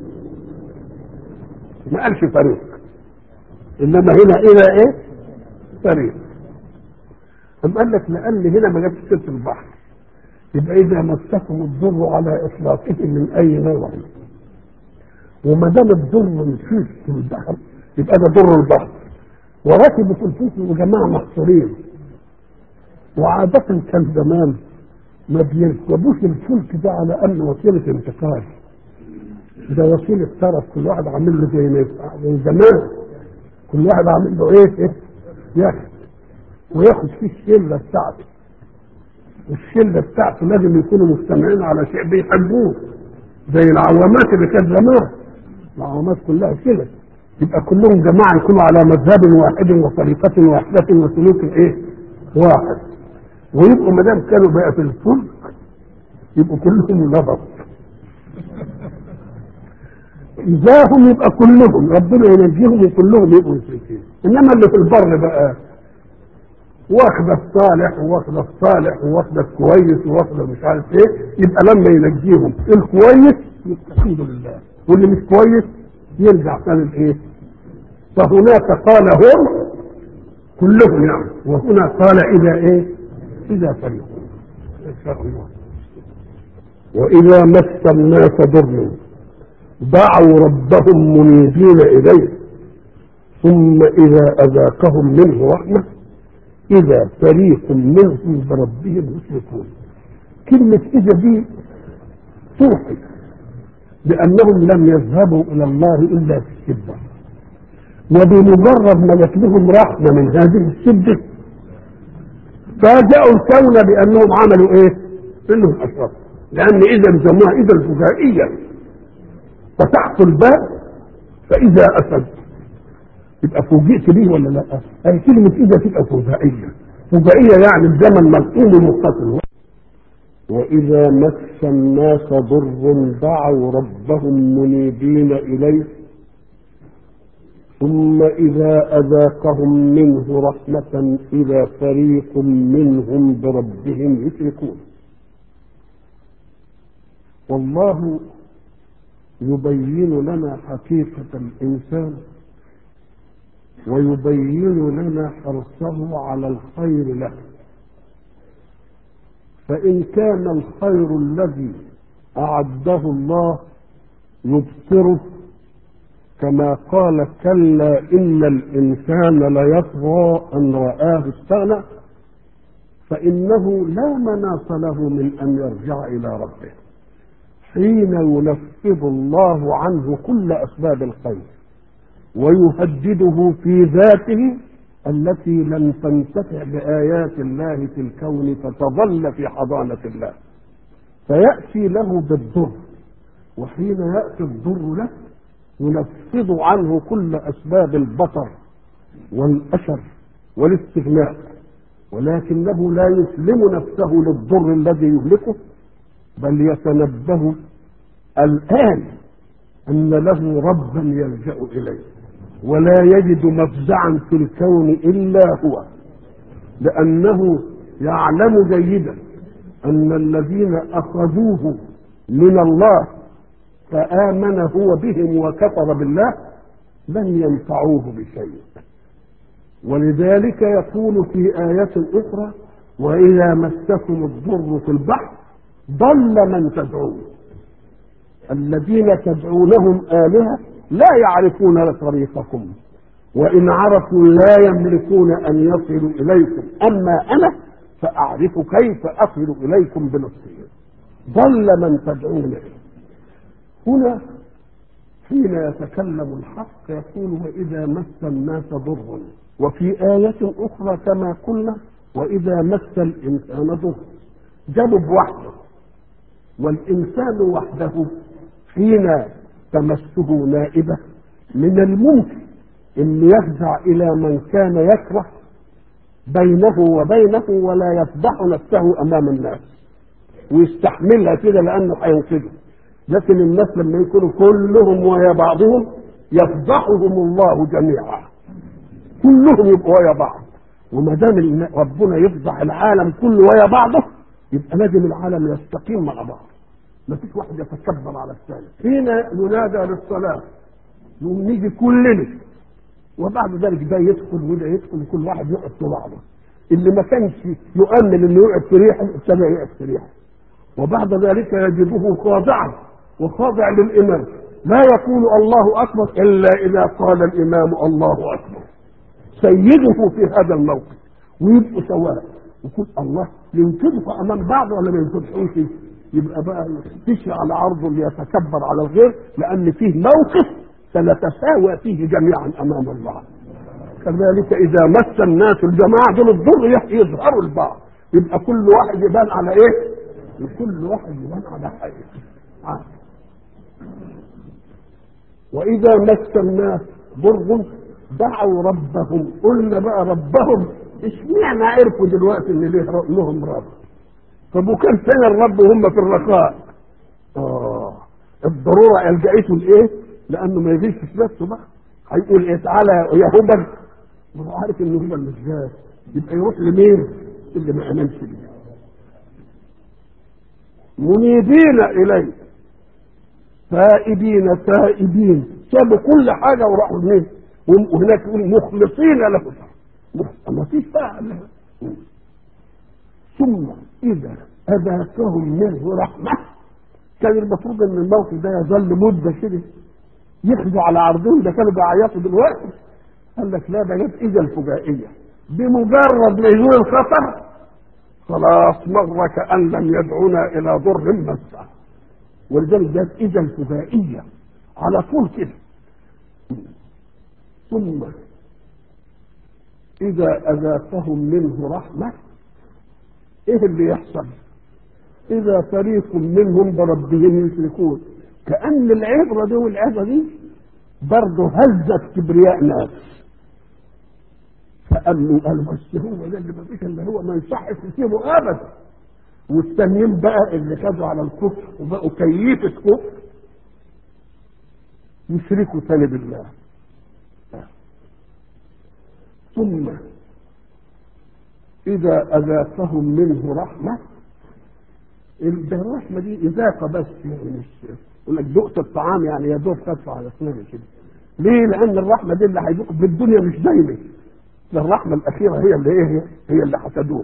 ما قالش فريق انما هنا الى ايه فريق أم قال لك لان هنا ما جابش سيره البحر يبقى اذا مسكم الضر على اطلاقهم من اي نوع وما دام الضر مفيش في البحر يبقى ده ضر البحر وركبوا في الفلك وجماعة محصورين وعادة كان زمان ما بيركبوش الفلك ده على انه وسيلة انتقال ده وسيلة طرف كل واحد عامل له زي زي زمان كل واحد عامل له ايه ايه ياخد وياخد فيه الشلة بتاعته والشلة بتاعته لازم يكونوا مجتمعين على شيء بيحبوه زي العوامات اللي كانت زمان العوامات كلها كده يبقى كلهم جماعة يكونوا على مذهب واحد وطريقة واحدة وسلوك ايه واحد ويبقوا ما دام كانوا بقى في الفلك يبقوا كلهم نبط إذا هم يبقى كلهم ربنا ينجيهم وكلهم يبقوا مشركين إنما اللي في البر بقى واخده الصالح وواخده الصالح وواخده الكويس وواخده مش عارف ايه يبقى لما ينجيهم الكويس يبقى الحمد لله واللي مش كويس يرجع ثاني الايه فهناك قال هم كلهم يعني وهنا قال اذا ايه اذا فريق ان شاء الله واذا مس الناس ضر دعوا ربهم منيبين اليه ثم اذا اذاقهم منه رحمه اذا فريق منهم بربهم يشركون كلمه اذا دي توحي بانهم لم يذهبوا الى الله الا في الشده وبمجرد ما جات لهم رحمه من هذه الشده فاجأوا الكون بانهم عملوا ايه؟ انهم اشركوا لان اذا سموها اذا فجائيه فتحت الباب فاذا اسد يبقى فوجئت به ولا لا؟ هي كلمه اذا تبقى فجائيه فجائيه يعني الزمن ملقوم متصل وإذا مس الناس ضر دعوا ربهم منيبين إليه ثم إذا أذاقهم منه رحمة إذا فريق منهم بربهم يشركون والله يبين لنا حقيقة الإنسان ويبين لنا حرصه على الخير له فإن كان الخير الذي أعده الله يبصره كما قال كلا إن الإنسان ليطغى أن رآه استغنى فإنه لا مناص له من أن يرجع إلى ربه حين ينفذ الله عنه كل أسباب الخير ويهدده في ذاته التي لن تنتفع بآيات الله في الكون فتظل في حضانة الله فيأتي له بالضر وحين يأتي الضر له ينفذ عنه كل أسباب البطر والأشر والاستغناء ولكنه لا يسلم نفسه للضر الذي يهلكه بل يتنبه الآن أن له ربا يلجأ إليه ولا يجد مفزعا في الكون إلا هو لأنه يعلم جيدا أن الذين أخذوه من الله فآمن هو بهم وكفر بالله لن ينفعوه بشيء ولذلك يقول في آية أخرى وإذا مسكم الضر في البحر ضل من تدعون الذين تدعونهم آلهة لا يعرفون طريقكم وإن عرفوا لا يملكون أن يصلوا إليكم أما أنا فأعرف كيف أصل إليكم بنصري ضل من تدعون هنا حين يتكلم الحق يقول وإذا مس الناس ضر وفي آية أخرى كما قلنا وإذا مس الإنسان ضر جابوا بوحده والإنسان وحده حين تمسه نائبة من الممكن أن يفزع إلى من كان يكره بينه وبينه ولا يفضح نفسه أمام الناس ويستحملها كده لأنه هينقذه لكن الناس لما يكونوا كلهم ويا بعضهم يفضحهم الله جميعا كلهم يبقوا ويا بعض وما دام ربنا يفضح العالم كله ويا بعضه يبقى لازم العالم يستقيم مع بعض ما فيش واحد يتكبر على الثاني حين ينادى للصلاة يقوم نيجي كلنا وبعد ذلك ده يدخل وده يدخل كل واحد يقعد في بعضه اللي ما كانش يؤمن انه يقعد في ريحه ابتدى يقعد في ريحه وبعد ذلك يجده خاضعا وخاضع للامام لا يقول الله اكبر الا اذا قال الامام الله اكبر سيده في هذا الموقف ويبقوا سواء وكل الله ينكبوا امام بعض ولا ما ينكبحوش يبقى بقى يختشي على عرضه ليتكبر على الغير لان فيه موقف سنتساوى فيه جميعا امام الله كذلك اذا مس الناس الجماعه دول الضر يظهروا البعض يبقى كل واحد يبان على ايه؟ كل واحد يبان على حقيقه واذا مس الناس ضر دعوا ربهم قلنا بقى ربهم اشمعنى عرفوا دلوقتي ان لهم رب طب وكان فين الرب وهم في الرخاء اه الضروره الجأته لايه لانه ما يجيش في نفسه بقى هيقول ايه تعالى يا هبل ما هو عارف ان هبل مش جاي يبقى يروح لمين اللي ما امنش بيه منيبين اليه تائبين تائبين سابوا كل حاجه وراحوا لمين وهناك يقول مخلصين له ما فيش بقى ثم اذا اذاقهم منه رحمه كان المفروض ان الموقف ده يظل مده كده يخزوا على عرضهم ده كانوا بيعيطوا دلوقتي قال لك لا ده جت اذا الفجائيه بمجرد ما يزول الخطر خلاص مر كان لم يدعونا الى ضر مسه ولذلك جت اذا الفجائيه على طول كده ثم اذا اذاقهم منه رحمه ايه اللي يحصل اذا فريق منهم بربهم يشركون كان العبره دي والعبره دي برضه هزت كبرياء ناس فقالوا قالوا بس هو ده اللي مفيش الا هو ما يصحش يسيبه ابدا والتانيين بقى اللي خدوا على الكفر وبقوا كيفة كفر يشركوا تاني بالله ثم إذا أذاقهم منه رحمة ده الرحمة دي إذاقة بس يعني مش يقول لك ذقت الطعام يعني يا دوب تدفع على اسناني كده ليه؟ لأن الرحمة دي اللي هيدوق في الدنيا مش دايما ده الرحمة الأخيرة هي اللي إيه؟ هي اللي هتدوم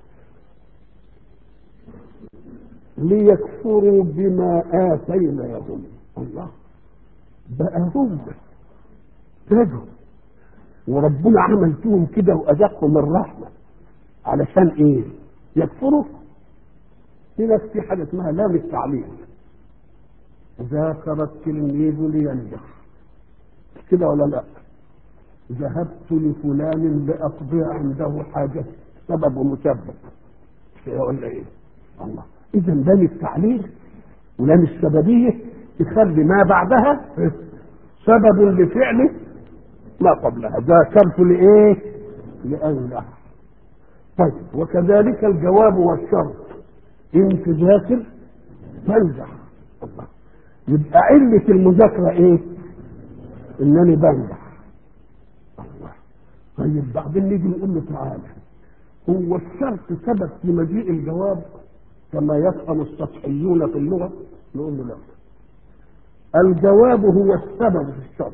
ليكفروا بما آتيناهم الله بقى هم ابتدوا وربنا عمل فيهم كده وأذاقهم الرحمة علشان إيه؟ يكفروا هنا في حاجة اسمها لام التعليل ذاكر التلميذ لينجح كده ولا لا؟ ذهبت لفلان لأقضي عنده حاجة سبب ومسبب كده ولا إيه؟ الله إذا لام التعليل ولام السببية تخلي ما بعدها سبب لفعله ما قبلها ذاكرت لإيه؟ لأنجح طيب وكذلك الجواب والشرط إن تذاكر تنجح الله يبقى علة المذاكرة إيه؟ إنني بنجح الله طيب بعدين نيجي نقول له تعالى هو الشرط سبب في مجيء الجواب كما يفهم السطحيون في اللغة نقول له لا الجواب هو السبب في الشرط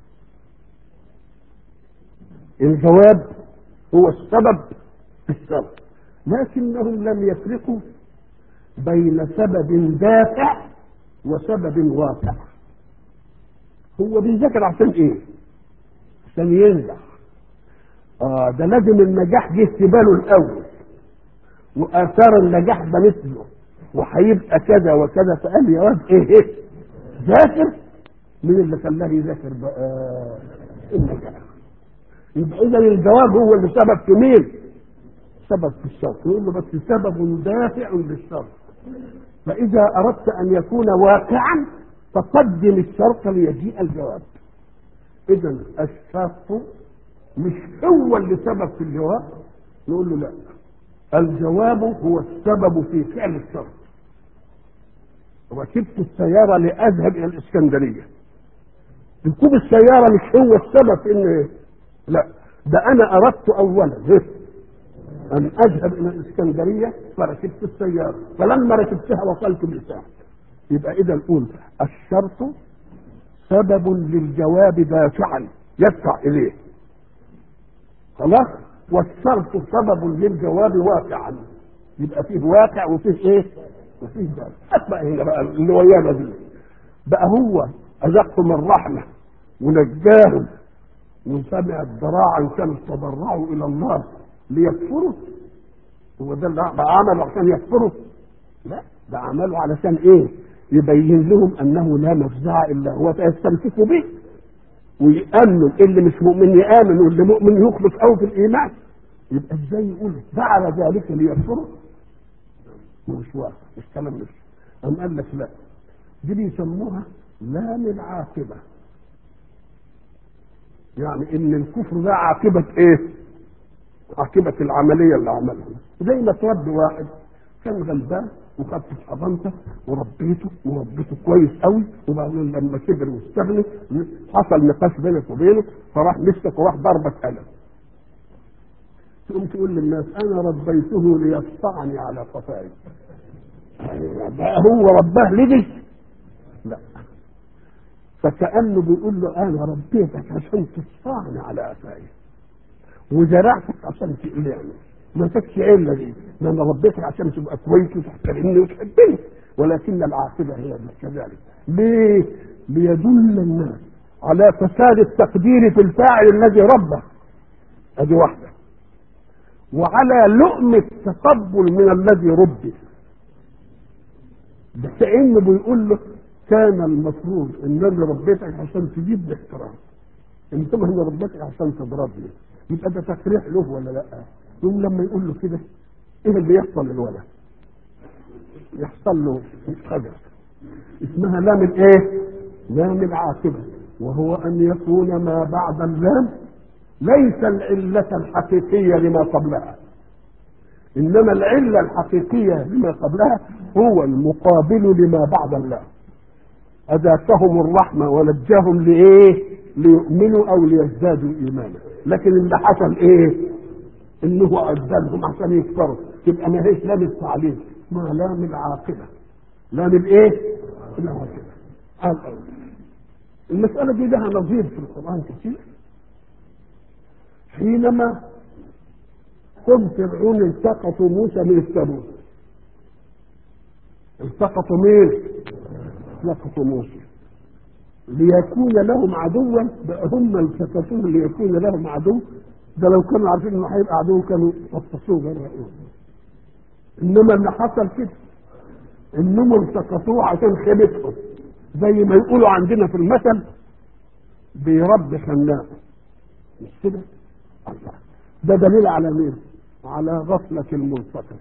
الجواب هو السبب في الشرط لكنهم لم يفرقوا بين سبب دافع وسبب واقع هو بيذاكر عشان ايه عشان ينجح اه ده لازم النجاح جه في باله الاول واثار النجاح ده مثله وهيبقى كذا وكذا فقال يا واد ايه ايه ذاكر مين اللي خلاه يذاكر بقى النجاح يبقى اذا الجواب هو اللي سبب في مين سبب في الشرط يقول له بس سبب دافع للشرط فإذا أردت أن يكون واقعا فقدم الشرط ليجيء الجواب إذا الشرط مش هو اللي سبب في الجواب نقول له لا الجواب هو السبب في فعل الشرط ركبت السيارة لأذهب إلى الإسكندرية ركوب السيارة مش هو السبب في إن لا ده أنا أردت أولا أن أذهب إلى الإسكندرية فركبت السيارة فلما ركبتها وصلت بالساعة يبقى إذا نقول الشرط سبب للجواب دافعا يدفع إليه خلاص والشرط سبب للجواب واقعا يبقى فيه واقع وفيه ايه؟ وفيه دافع أتبع هنا بقى اللي ويانا دي بقى هو أذقهم الرحمة ونجاهم وسمع الضراعا كانوا تضرعوا إلى الله ليكفروا هو ده اللي عمله عشان يكفروا لا ده عمله علشان ايه يبين لهم انه لا مفزع الا هو فيستمسكوا به ويامنوا اللي مش مؤمن يامن واللي مؤمن يخلص قوي في الايمان يبقى ازاي يقول فعل ذلك ليكفروا مش واقع مش كلام مش أم قال لك لا دي بيسموها لام العاقبه يعني ان الكفر ده عاقبه ايه عاقبة العملية اللي عملها زي ما تربي واحد كان غلبان وخدت حضانته وربيته وربيته كويس قوي وبعدين لما كبر واستغنى حصل نقاش بينك وبينه فراح مسك وراح ضربك قلم تقوم تقول للناس انا ربيته ليقطعني على قفاي بقى هو رباه لدي لا فكأنه بيقول له انا ربيتك عشان تصفعني على قفاي وزرعتك عشان تقلعني ما تكش عله دي ما انا ربيتك عشان تبقى كويس وتحترمني وتحبني ولكن العاقبه هي كذلك ليه؟ ليدل الناس على فساد التقدير في الفاعل الذي ربه ادي واحده وعلى لؤم التقبل من الذي ربي ده كانه بيقول له كان المفروض ان انا ربيتك عشان تجيب لي احترام انتبه انا ربيتك عشان تضربني يبقى ده تفريح له ولا لا يوم لما يقول له كده ايه اللي يحصل للولد يحصل له قدر اسمها لام الايه لام العاقبة وهو ان يكون ما بعد اللام ليس العلة الحقيقية لما قبلها انما العلة الحقيقية لما قبلها هو المقابل لما بعد اللام اذاقهم الرحمة ونجاهم لايه ليؤمنوا او ليزدادوا ايمانا لكن اللي حصل ايه انه ادلهم عشان يكفروا تبقى ما هيش لام التعليم ما لام العاقبه لام الايه العاقبه المسألة دي لها نظير في القرآن كتير حينما قم فرعون التقطوا موسى من التابوت التقطوا مين؟ التقطوا موسى ليكون لهم عدوا بقى هم التقطوه ليكون لهم عدو ده لو كانوا عارفين انه هيبقى عدو كانوا فطسوه غير انما اللي حصل كده انهم التقطوه عشان خيبتهم زي ما يقولوا عندنا في المثل بيربي خناق مش كده؟ الله ده دليل على مين؟ على غفلة الملتقط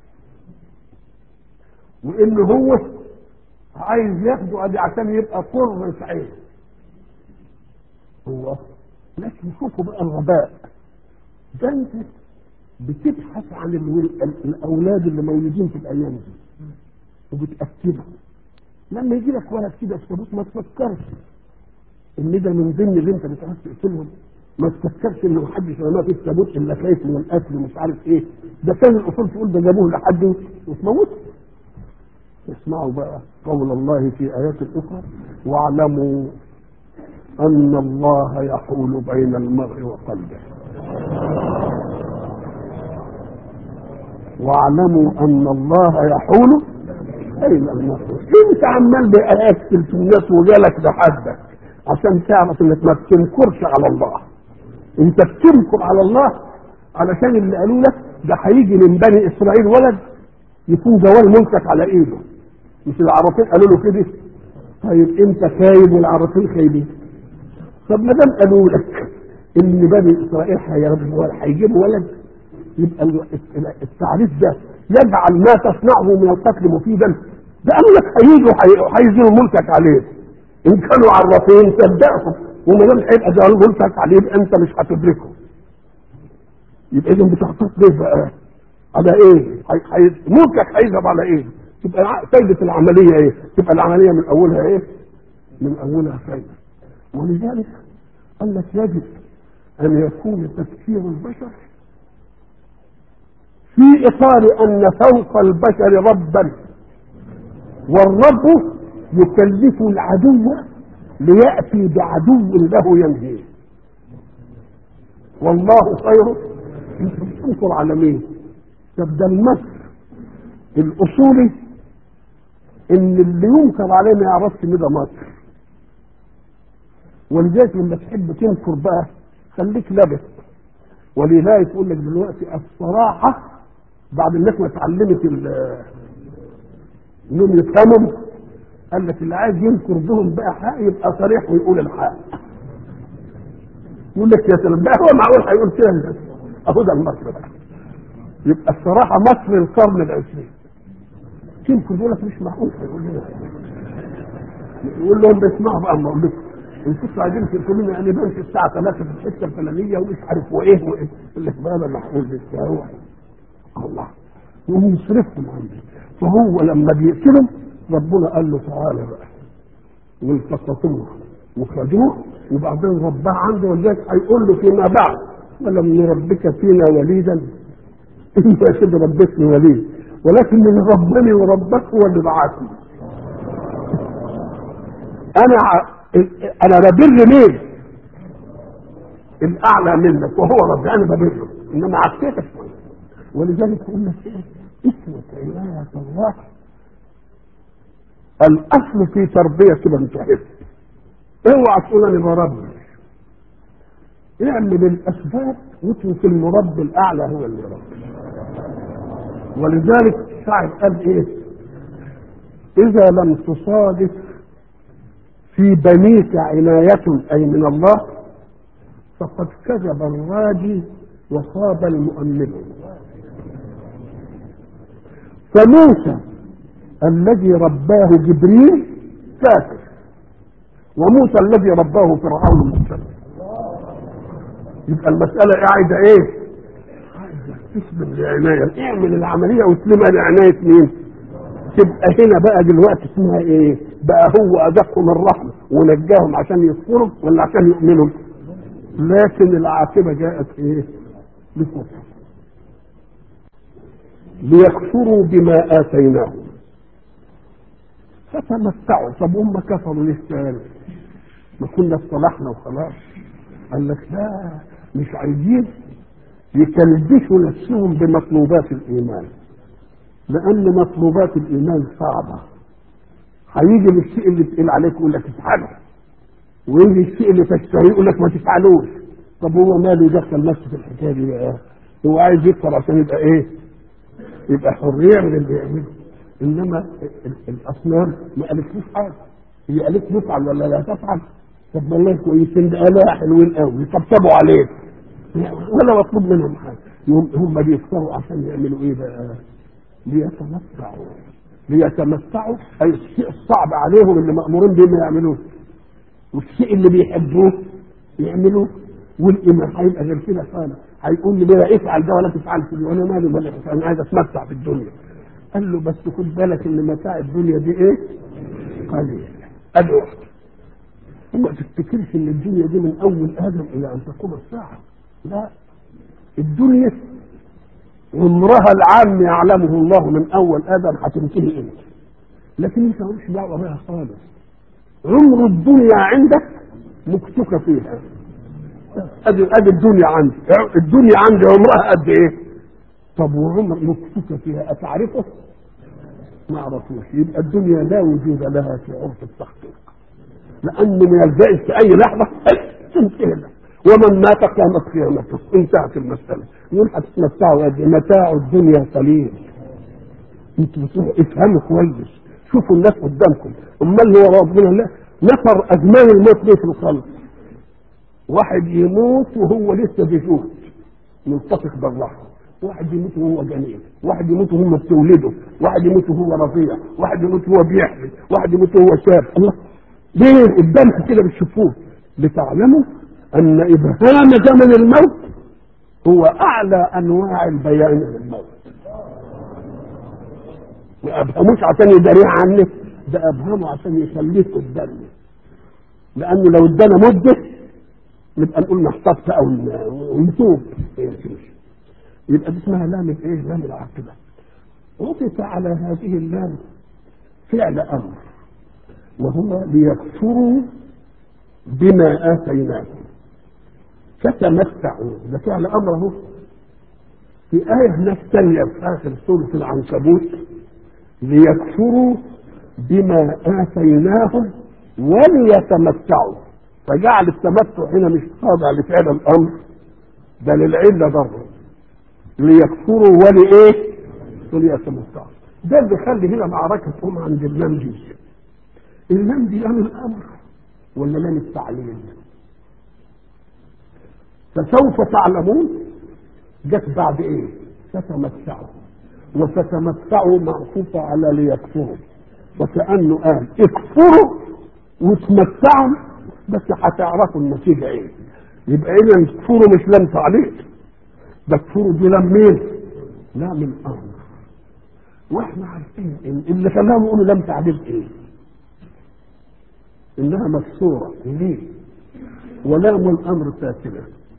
وان هو عايز ياخده ادي عشان يبقى قرة عين هو لكن شوفوا بقى الغباء ده انت بتبحث عن الول- ال- الاولاد اللي مولودين في الايام دي وبتاكدهم لما يجي لك ولد كده في ما تفكرش ان ده من ضمن اللي انت بتعرف تقتلهم ما تفكرش ان محدش رماه في التابوت الا خايف من القتل ومش عارف ايه ده كان الاصول تقول ده جابوه لحد وتموته اسمعوا بقى قول الله في ايات اخرى واعلموا ان الله يحول بين المرء وقلبه واعلموا ان الله يحول بين المرء انت عمال بأكل في الناس وجالك لحدك عشان تعرف انك ما بتنكرش على الله انت بتنكر على الله علشان اللي قالوا لك ده هيجي من بني اسرائيل ولد يكون جوال ملكك على ايده مش العرافين قالوا له كده طيب انت خايب والعرافين خايبين طب ما دام قالوا لك ان بني اسرائيل هيربوا- هيجيبوا ولد يبقى ال- ال- التعريف ده يجعل ما تصنعه من القتل مفيدا ده قالوا لك هيجوا هي- هيزيلوا ملكك عليه ان كانوا عرافين صدقهم وما دام هيبقى جوال ملكك عليه يبقى انت مش هتدركه يبقى اذا بتعتقد ليه بقى على ايه هي- هي- ملكك هيذهب على ايه تبقى الع- فايدة العملية ايه تبقى العملية من اولها ايه من اولها فايدة ولذلك قال لك يجب ان يكون تفكير البشر في اطار ان فوق البشر ربا والرب يكلف العدو لياتي بعدو له ينهيه والله خير انت بتنكر على مين طب ده المكر الاصولي ان اللي ينكر عليه ما يعرفش ان ده مكر ولذلك لما تحب تنكر بقى خليك لبس ولذلك يقول لك دلوقتي الصراحه بعد الناس ما اتعلمت ال- انهم يفهموا قال لك اللي عايز ينكر بهم بقى حق يبقى صريح ويقول الحق يقول لك يا سلام ده هو معقول هيقول كده اهو ده المصر بقى يبقى الصراحه مصر القرن العشرين يمكن يقول لك مش معقول هيقول لنا يقول لهم بيسمعوا بقى اما اقول لكم ان كنتوا عايزين تقولوا لنا انا بمشي الساعه 3 في الحته الفلانيه ومش عارف وايه وايه يقول لك بقى انا معقول بالتهوع الله يقوم يصرفهم عندي فهو لما بيقتلهم ربنا قال له تعالى بقى والتقطوه وخدوه وبعدين رباه عنده ولذلك هيقول له فيما بعد ولم نربك فينا وليدا انت يا سيدي ربتني وليد ولكن من ربني وربك هو اللي بعثني انا ع- انا ببر مين الاعلى منك وهو ربي انا ببره انما عكيتك ولذلك يقول لك ايه اسمك عناية الله الاصل في تربية من تحب اوعى تقول انا بربي اعمل الاسباب واترك المربي الاعلى هو اللي يربي ولذلك الشاعر قال ايه اذا لم تصادف في بنيك عناية اي من الله فقد كذب الراجي وخاب المؤمل فموسى الذي رباه جبريل كافر وموسى الذي رباه فرعون مسلم يبقى المسألة قاعدة ايه؟ عايزة تسلم لعناية اعمل العملية واسلمها لعناية مين؟ تبقى هنا بقى دلوقتي اسمها ايه؟ بقى هو أذقهم الرحمة ونجاهم عشان يكفروا ولا عشان يؤمنوا؟ لكن العاقبة جاءت ايه؟ لكفر ليكفروا بما آتيناهم فتمتعوا طب هم كفروا ليه تاني؟ ما كنا اصطلحنا وخلاص قال لك لا مش عايزين يكلبشوا نفسهم بمطلوبات الايمان لان مطلوبات الايمان صعبه هيجي للشيء اللي تقول عليك يقول لك افعله ويجي الشيء اللي تشتهيه يقول لك ما تفعلوش طب هو ماله يدخل نفسه في الحكايه دي بقى هو عايز يفطر عشان يبقى ايه يبقى حريه من اللي بيعمله انما ال- الاصنام ما قالتلوش حاجه هي قالت له افعل ولا لا تفعل طب ما الله كويسين ده قالها حلوين قوي يطبطبوا عليك ولا مطلوب منهم حاجه يوم هم بيفطروا عشان يعملوا ايه بقى ليتمتعوا ليتمتعوا اي الشيء الصعب عليهم اللي مامورين بيه ما يعملوه والشيء اللي بيحبوه يعملوه والايمان هيبقى غير كده خالص هيقول لي بقى افعل ده ولا تفعلش دي وانا مالي ولا انا عايز اتمتع بالدنيا قال له بس خد بالك ان متاع الدنيا دي ايه؟ قليل ادي واحده وما تفتكرش ان الدنيا دي من اول ادم الى ان تقوم الساعه لا الدنيا عمرها العام يعلمه الله من اول ادم هتنتهي امتى لكن انت مالكش دعوه بها خالص عمر الدنيا عندك مكتوكه فيها ادي ادي الدنيا عندي الدنيا عندي عمرها قد ايه طب وعمر مكتوكه فيها اتعرفه ما اعرفوش يبقى الدنيا لا وجود لها في عرف التحقيق لانه ما يلجأش في اي لحظه تنتهي له. ومن مات قامت قيامته انتهت المساله يقول هتتمتعوا قد إيه؟ متاع الدنيا قليل انتوا بتروحوا افهموا كويس شوفوا الناس قدامكم امال هو ربنا الله نفر ازمان الموت ليه في الخلق واحد يموت وهو لسه بيشوف ملتصق بالرحم واحد يموت وهو جنين واحد يموت وهم بتولده واحد يموت وهو رضيع واحد يموت وهو بيحمل واحد يموت وهو شاب الله ليه قدامكم كده بتشوفوه لتعلموا ان ابهام زمن الموت هو اعلى انواع البيان للموت ما ابهموش عشان يداريه عنك ده ابهمه عشان يخليك قدامي لانه لو ادانا مده نبقى نقول نحتفظ او ونتوب يبقى دي اسمها لام الايه؟ لام العاقبه. عطف على هذه اللام فعل امر وهو ليكفروا بما اتيناهم فتمتعوا ده فعل امر اهو في آية هناك ثانية في آخر سورة العنكبوت ليكفروا بما آتيناهم وليتمتعوا فجعل التمتع هنا مش خاضع لفعل الأمر ده للعلة ضرر ليكفروا ولإيه؟ وليتمتعوا ده اللي بيخلي هنا معركة تقوم عند اللام دي اللام دي لام الأمر ولا لام التعليل؟ فسوف تعلمون جت بعد ايه؟ فتمتعوا وتتمتعوا معطوفة على ليكفروا وكأنه قال اكفروا وتمتعوا بس هتعرفوا النتيجة ايه يبقى اذا كفروا مش لم تعليق ده كفروا دي لم مين؟ لام الامر واحنا عارفين ان اللي خلاهم يقولوا لم تعليق ايه؟ انها مكسورة ليه؟ ولام الامر ساكنه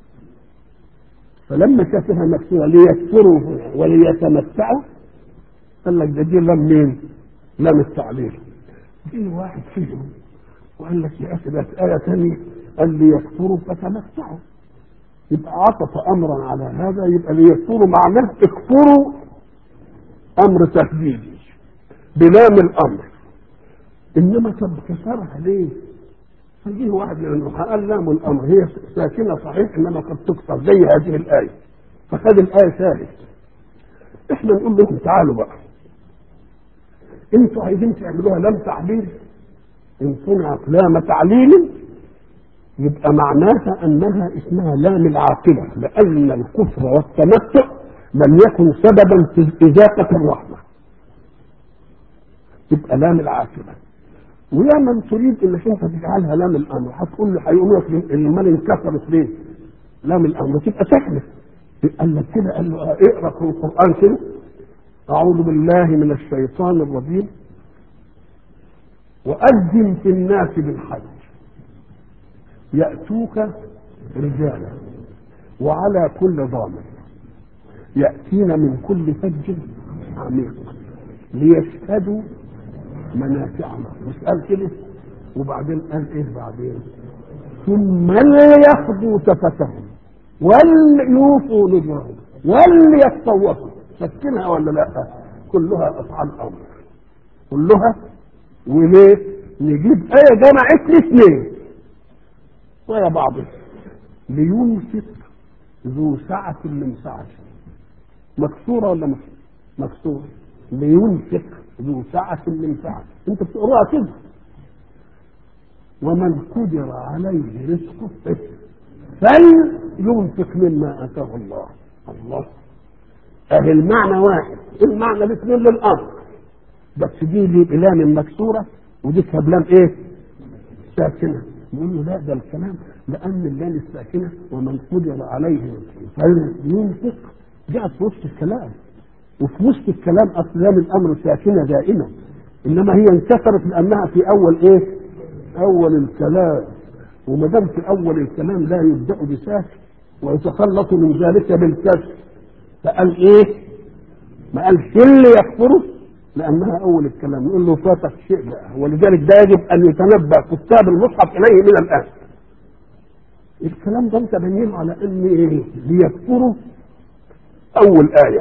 فلما شافها مكسورة ليكفروا هنا وليتمتعوا قال لك ده دي لم مين؟ لم التعليل في واحد فيهم وقال لك يا اخي ده آية ثانية قال ليكفروا فتمتعوا يبقى عطف امرا على هذا يبقى ليكفروا معناه اكفروا امر تهديدي بلام الامر انما طب كسرها ليه؟ فجيه واحد من النحاة قال لام الامر هي ساكنه صحيح انما قد تكسر زي هذه الايه فخد الايه ثالث احنا نقول لهم تعالوا بقى انتوا عايزين تعملوها لام تعليل ان صنعت لام تعليل يبقى معناها انها اسمها لام العاقبه لان الكفر والتمتع لم يكن سببا في ازاقه الرحمه تبقى لام العاقبه ويا من تريد انك انت تجعلها لام الامر هتقول له هيقول لك المال انكسرت ليه؟ لام الامر تبقى سهله قال لك كده قال له اه اقرا في القران كده اعوذ بالله من الشيطان الرجيم وأذن في الناس بالحج يأتوك رجالا وعلى كل ضامن يأتين من كل فج عميق ليشهدوا منافع مش قال كده وبعدين قال ايه بعدين ثم ليقضوا تفتهم وليوفوا نذرهم وليتطوفوا سكنها ولا لا كلها افعال امر كلها وليه نجيب ايه جمعت لي اثنين ويا بعضها لينفق ذو سعة من سعته مكسورة ولا مش مكسورة لينفق ذو سعة من سعته انت بتقراها كده ومن قدر عليه رزقه فلينفق مما اتاه الله الله اهي المعنى واحد المعنى الاثنين للامر بس دي لي بلام مكسوره ودي بلام ايه ساكنه نقول له لا ده الكلام لان اللام الساكنه ومن قدر عليه فلينفق جاءت في وسط الكلام وفي وسط الكلام اصل لام الامر ساكنه دائما انما هي انكسرت لانها في اول ايه؟ اول الكلام وما دام في اول الكلام لا يبدا بساكن ويتخلص من ذلك بالكسر فقال ايه؟ ما قالش اللي يكفره لانها اول الكلام يقول له فاتك شيء بقى ولذلك ده يجب ان يتنبه كتاب المصحف اليه من الان الكلام ده انت بنين على ان ايه ليكفروا اول ايه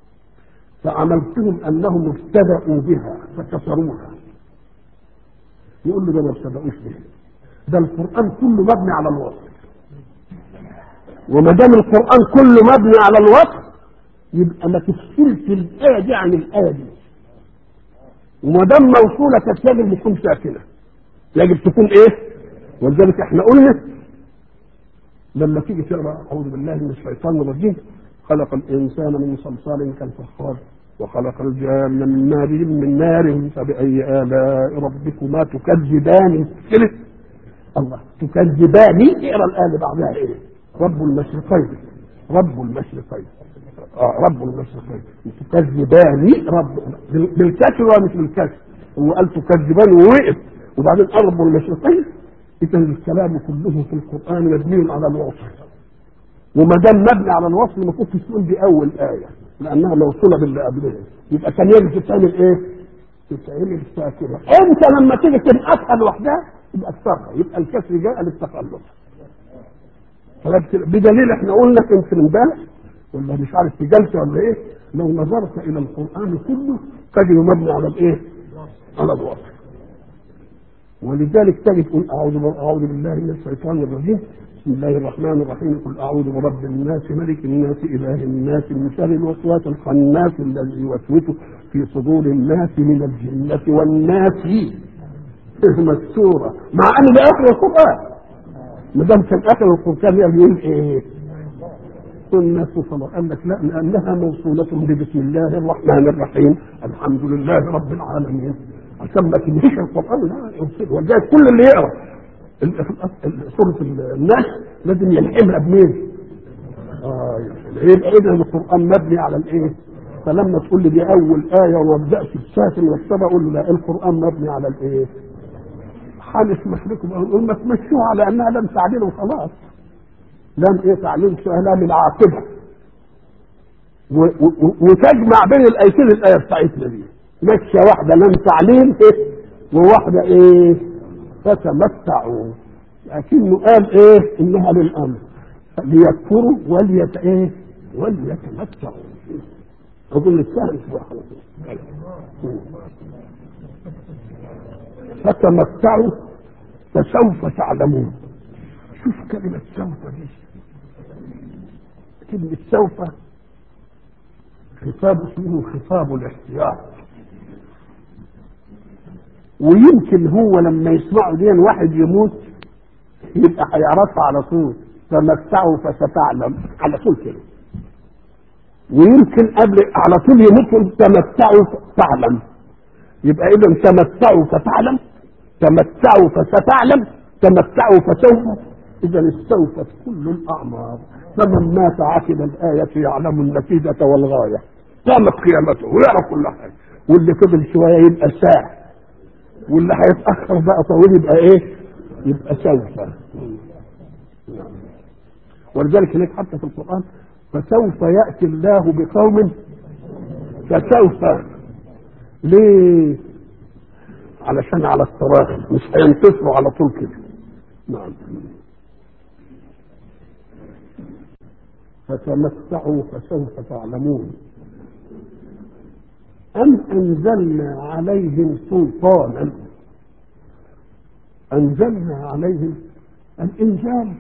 فعملتهم انهم ابتدأوا بها فكفروها يقول له ده ما ابتدأوش بها ده القرآن كله مبني على الوصف وما دام القرآن كله مبني على الوصف يبقى ما تفصلش الآية دي عن الآية دي وما دام موصولة كانت يجب تكون ساكنة يجب تكون ايه؟ ولذلك احنا قلنا لما تيجي تقرا اعوذ بالله من الشيطان الرجيم خلق الانسان من صلصال كالفخار وخلق الجان من نار من نار فبأي آلاء ربكما تكذبان كده الله تكذبان اقرا الآية اللي بعدها ايه؟ رب المشرقين رب المشرقين آه رب المشرقين تكذبان رب بالكسر ولا مش بالكسر هو قال تكذبان ووقف وبعدين قال رب المشرقين اذا الكلام كله في القران مبني على الوصف وما دام مبني على الوصف ما كنتش تقول دي اول ايه لانها موصوله باللي قبلها يبقى كان يجب تتعمل ايه؟ تتعمل ساكنه انت لما تيجي تنقصها لوحدها يبقى اكثرها يبقى الكسر جاء للتخلص بدليل احنا قلنا يمكن امبارح ولا مش عارف في جلسه ولا ايه لو نظرت الى القران كله تجد مبني على الايه؟ على الوصف ولذلك تجد تقول اعوذ اعوذ بالله من الشيطان الرجيم بسم الله الرحمن الرحيم قل اعوذ برب الناس ملك الناس اله الناس من شر الوسواس الخناس الذي يوسوس في صدور الناس من الجنه والناس مكسوره مع ان ده اخر القران ما دام كان اخر القران يقول ايه؟ الناس صلاة قال لك لا لأنها موصولة ببسم الله الرحمن الرحيم الحمد لله رب العالمين عشان ما تنهيش القرآن لا يوصل ولذلك كل اللي يقرأ سورة الناس لازم يلحمها بمين؟ آه يبقى إذا القرآن مبني على الإيه؟ فلما تقول لي دي أول آية وما بدأش الساكن والسبع أقول له لا القرآن مبني على الإيه؟ حالف مشركم أقول ما تمشوها على أنها لم تعديل وخلاص لم ايه تعليم لام العاقبه وتجمع بين الايتين الايه بتاعتنا دي ماشيه واحده لم تعليم ايه وواحده ايه فتمتعوا لكنه قال ايه انها للامر ليكفروا وليت ايه وليتمتعوا اظن السهل شويه خلاص فتمتعوا فسوف تعلمون شوف كلمة سوف دي كلمة سوف خطاب اسمه خطاب الاحتياط ويمكن هو لما يسمعوا دي واحد يموت يبقى هيعرفها على طول تمتعوا فستعلم على طول كده ويمكن قبل على طول يموت تمتعوا تعلم يبقى اذا تمتعوا فتعلم تمتعوا فستعلم تمتعوا فسوف اذا استوفت كل الاعمار فمن مات عقب الايه يعلم النتيجه والغايه قامت قيامته ويعرف كل حاجه واللي فضل شويه يبقى ساعه واللي هيتاخر بقى طويل يبقى ايه؟ يبقى سوف ولذلك هناك حتى في القران فسوف ياتي الله بقوم فسوف ليه؟ علشان على التراخي مش هينتصروا على طول كده نعم فتمتعوا فسوف تعلمون أم أنزلنا عليهم سلطانا أنزلنا عليهم الإنزال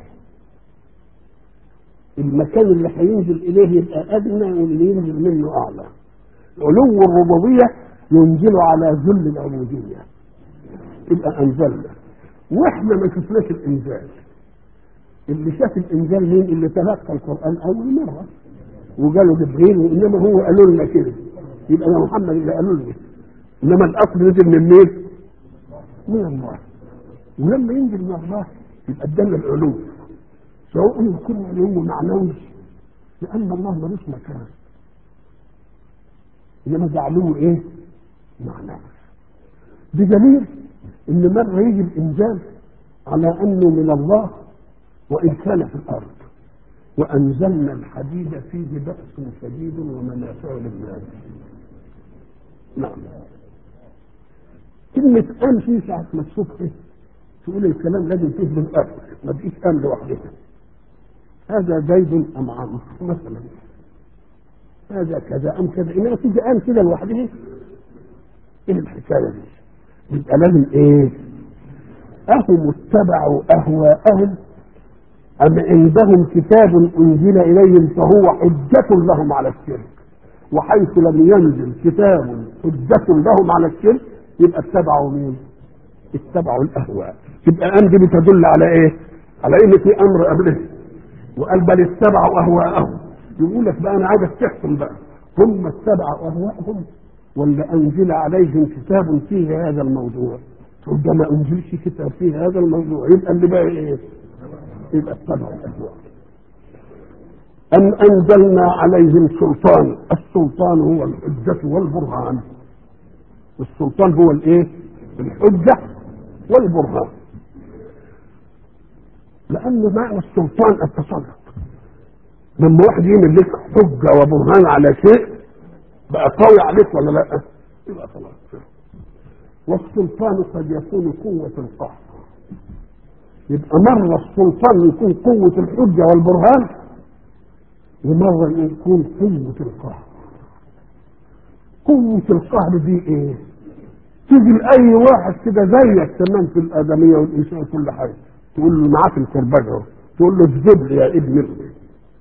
المكان اللي هينزل إليه يبقى أدنى واللي ينزل منه أعلى علو الربوبية ينزل على ذل العبودية يبقى أنزلنا وإحنا ما شفناش الإنزال اللي شاف الإنزال مين اللي تلقى القرآن أول مرة وقالوا جبريل وإنما هو قالوا لنا كده يبقى يا محمد اللي قالوا لنا إنما الأصل نزل من مين؟ من الله ولما ينزل من الله يبقى ادانا العلو سواء يكون علو معنوي لان الله ملوش مكان انما ده علو ايه؟ معنوي بدليل ان مره يجي الانزال على انه من الله وان كان في الارض وانزلنا الحديد فيه باس شديد ومنافع للناس نعم كلمة أم في ساعة ما تشوف إيه؟ تقول الكلام لازم فيه بالأرض ما تجيش أم لوحدها هذا زيد أم عمرو مثلا هذا كذا أم كذا إنما تيجي أم كده لوحدها إيه الحكاية دي؟ يبقى لازم إيه؟ أهم اتبعوا أهواءهم أم عندهم كتاب أنزل إليهم فهو حجة لهم على الشرك وحيث لم ينزل كتاب حجة لهم على الشرك يبقى اتبعوا مين؟ اتبعوا الاهواء تبقى ام دي بتدل على ايه؟ على ان في امر قبله وقال بل اتبعوا اهواءهم يقول لك بقى انا عايزك تحكم بقى هم اتبعوا اهواءهم ولا انزل عليهم كتاب فيه هذا الموضوع تقول ده ما انزلش كتاب فيه هذا الموضوع يبقى اللي بقى ايه؟ يبقى اتبعوا الاهواء أم أنزلنا عليهم سلطان السلطان هو الحجة والبرهان السلطان هو الايه الحجة والبرهان لأن معنى السلطان التسلط لما واحد يعمل لك حجة وبرهان على شيء بقى قوي عليك ولا لا يبقى خلاص والسلطان قد يكون قوة القهر يبقى مرة السلطان يكون قوة الحجة والبرهان ومرة يكون قوة القهر قوة القهر دي ايه؟ تيجي لأي واحد كده زيك تمام في الآدمية والإنسان كل حاجة تقول له معاك الكرباج اهو تقول له اسجد لي يا ابن ابني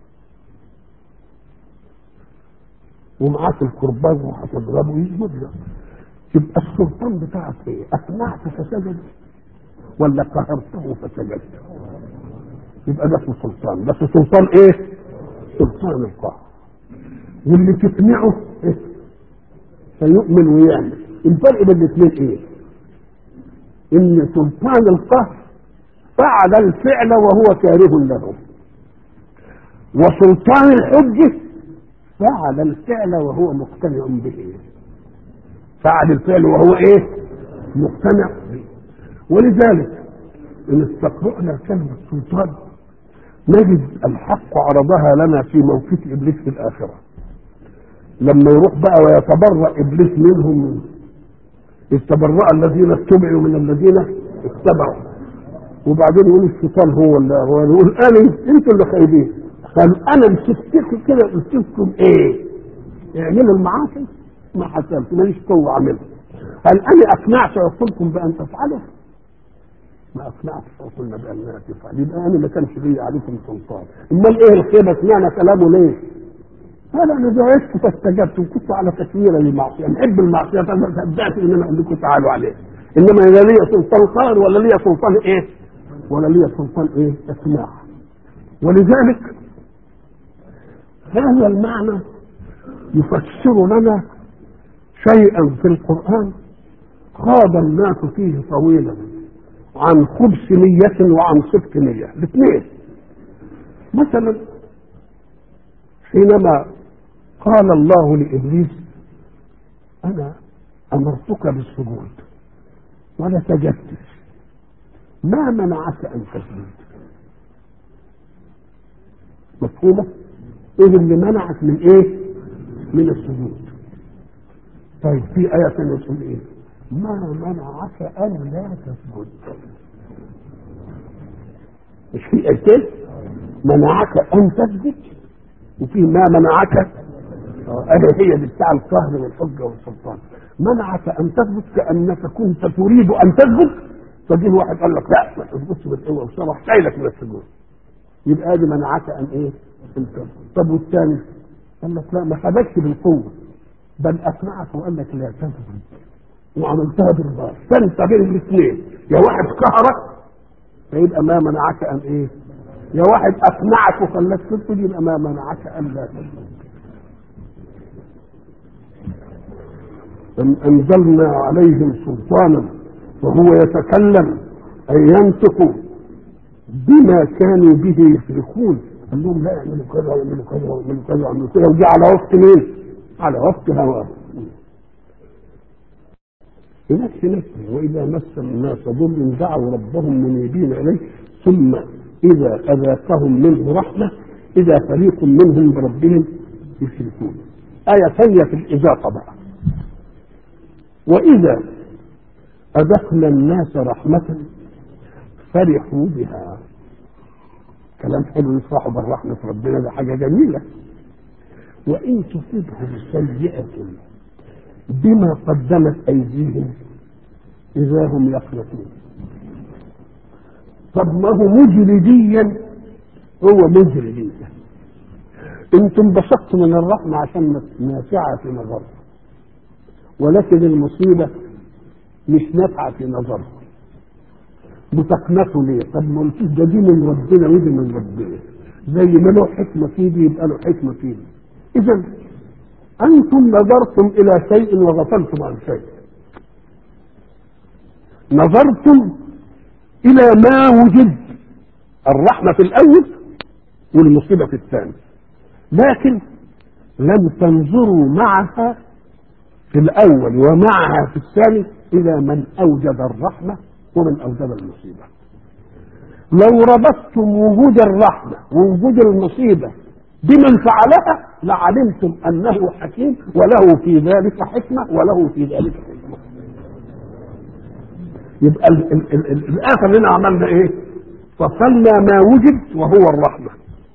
ومعاك الكرباج وهتضربه يسجد لك يبقى السلطان بتاعك ايه؟ أقنعت فسجد ولا قهرته فسجد؟ يبقى ده اسمه سلطان بس سلطان ايه؟ سلطان القهر واللي تقنعه إيه؟ فيؤمن ويعمل الفرق بين الاثنين ايه ان سلطان القهر فعل الفعل وهو كاره له وسلطان الحجة فعل الفعل وهو مقتنع به فعل الفعل وهو ايه مقتنع به ولذلك ان استقرأنا كلمة سلطان نجد الحق عرضها لنا في موقف ابليس في الاخره لما يروح بقى ويتبرأ ابليس منهم اذ تبرأ الذين اتبعوا من الذين اتبعوا وبعدين يقول الشيطان هو اللي هو يقول انا انتوا اللي خايبين قال انا مسكتكم كده قلت لكم ايه؟ اعملوا المعاصي ما حصلت ماليش قوه اعملها هل انا اقنعت عقولكم بان تفعلوا؟ ما اقنعتش عقولنا بانها تفعل يبقى انا ما كانش لي عليكم سلطان امال ايه الخيبه سمعنا كلامه ليه؟ هذا انا دعيت فاستجبت وكنت على تكوير للمعصيه نحب المعصيه فما صدقت ان انا اقول لكم تعالوا عليه انما لا لي سلطان قهر ولا لي سلطان ايه؟ ولا لي سلطان ايه؟ اقناع ولذلك هذا المعنى يفسر لنا شيئا في القرآن خاض الناس فيه طويلا عن خبث نية وعن صدق نية الاثنين مثلا حينما قال الله لإبليس أنا أمرتك بالسجود ولا سجدتش ما منعك أن تسجد مفهومة؟ إيه اللي منعك من إيه؟ من السجود طيب في آية ثانية تقول إيه؟ ما منعك ان لا تسجد مش في ايتين منعك ان تسجد وفي ما منعك اه هي دي بتاع القهر والحجه والسلطان منعك ان تسجد كانك كنت تريد ان تسجد فجه واحد قال لك لا ما تسجدش بالقوه وصرح شايلك من السجود يبقى ادي منعك ان ايه؟ ان تسجد طب والثاني قال لك لا ما حبكش بالقوه بل اقنعك وقال لك لا تسجد وعملتها بالبار فانت بين الاثنين يا واحد قهرك فيبقى ما منعك ان ايه؟ يا واحد اقنعك وخلاك تسجد يبقى ما منعك ان لا تسجد أم أنزلنا عليهم سلطانا وهو يتكلم أي ينطق بما كانوا به يشركون قال لهم لا يعملوا كذا ويعملوا كذا ويعملوا كذا ويعملوا كذا ودي على وقت مين؟ على وقت هواه بنفس نفسه وإذا مس الناس ضر دعوا ربهم منيبين إليه ثم إذا أذاقهم منه رحمة إذا فريق منهم بربهم يشركون آية ثانية في الإذاقة بقى وإذا أذقنا الناس رحمة فرحوا بها كلام حلو يفرحوا بالرحمة ربنا ده حاجة جميلة وإن تصبهم سيئة بما قدمت أيديهم إذا هم يقنطون طب ما هو مجرديا هو مجرديا انتم بسطتوا من الرحمة عشان نافعة في نظركم ولكن المصيبة مش نافعة في نظركم بتقنطوا ليه؟ طب ما قلتوش ده دي من ربنا ودي من ربنا زي ما له حكمة في دي يبقى له حكمة في دي إذا أنتم نظرتم إلى شيء وغفلتم عن شيء نظرتم إلى ما وجد الرحمة في الأول والمصيبة في الثاني لكن لم تنظروا معها في الأول ومعها في الثاني إلى من أوجد الرحمة ومن أوجد المصيبة لو ربطتم وجود الرحمة ووجود المصيبة بمن فعلها لعلمتم أنه حكيم وله في ذلك حكمة وله في ذلك حكمة يبقى ال ال ال ال الآخر اللي عملنا إيه فصلنا ما وجد وهو الرحمة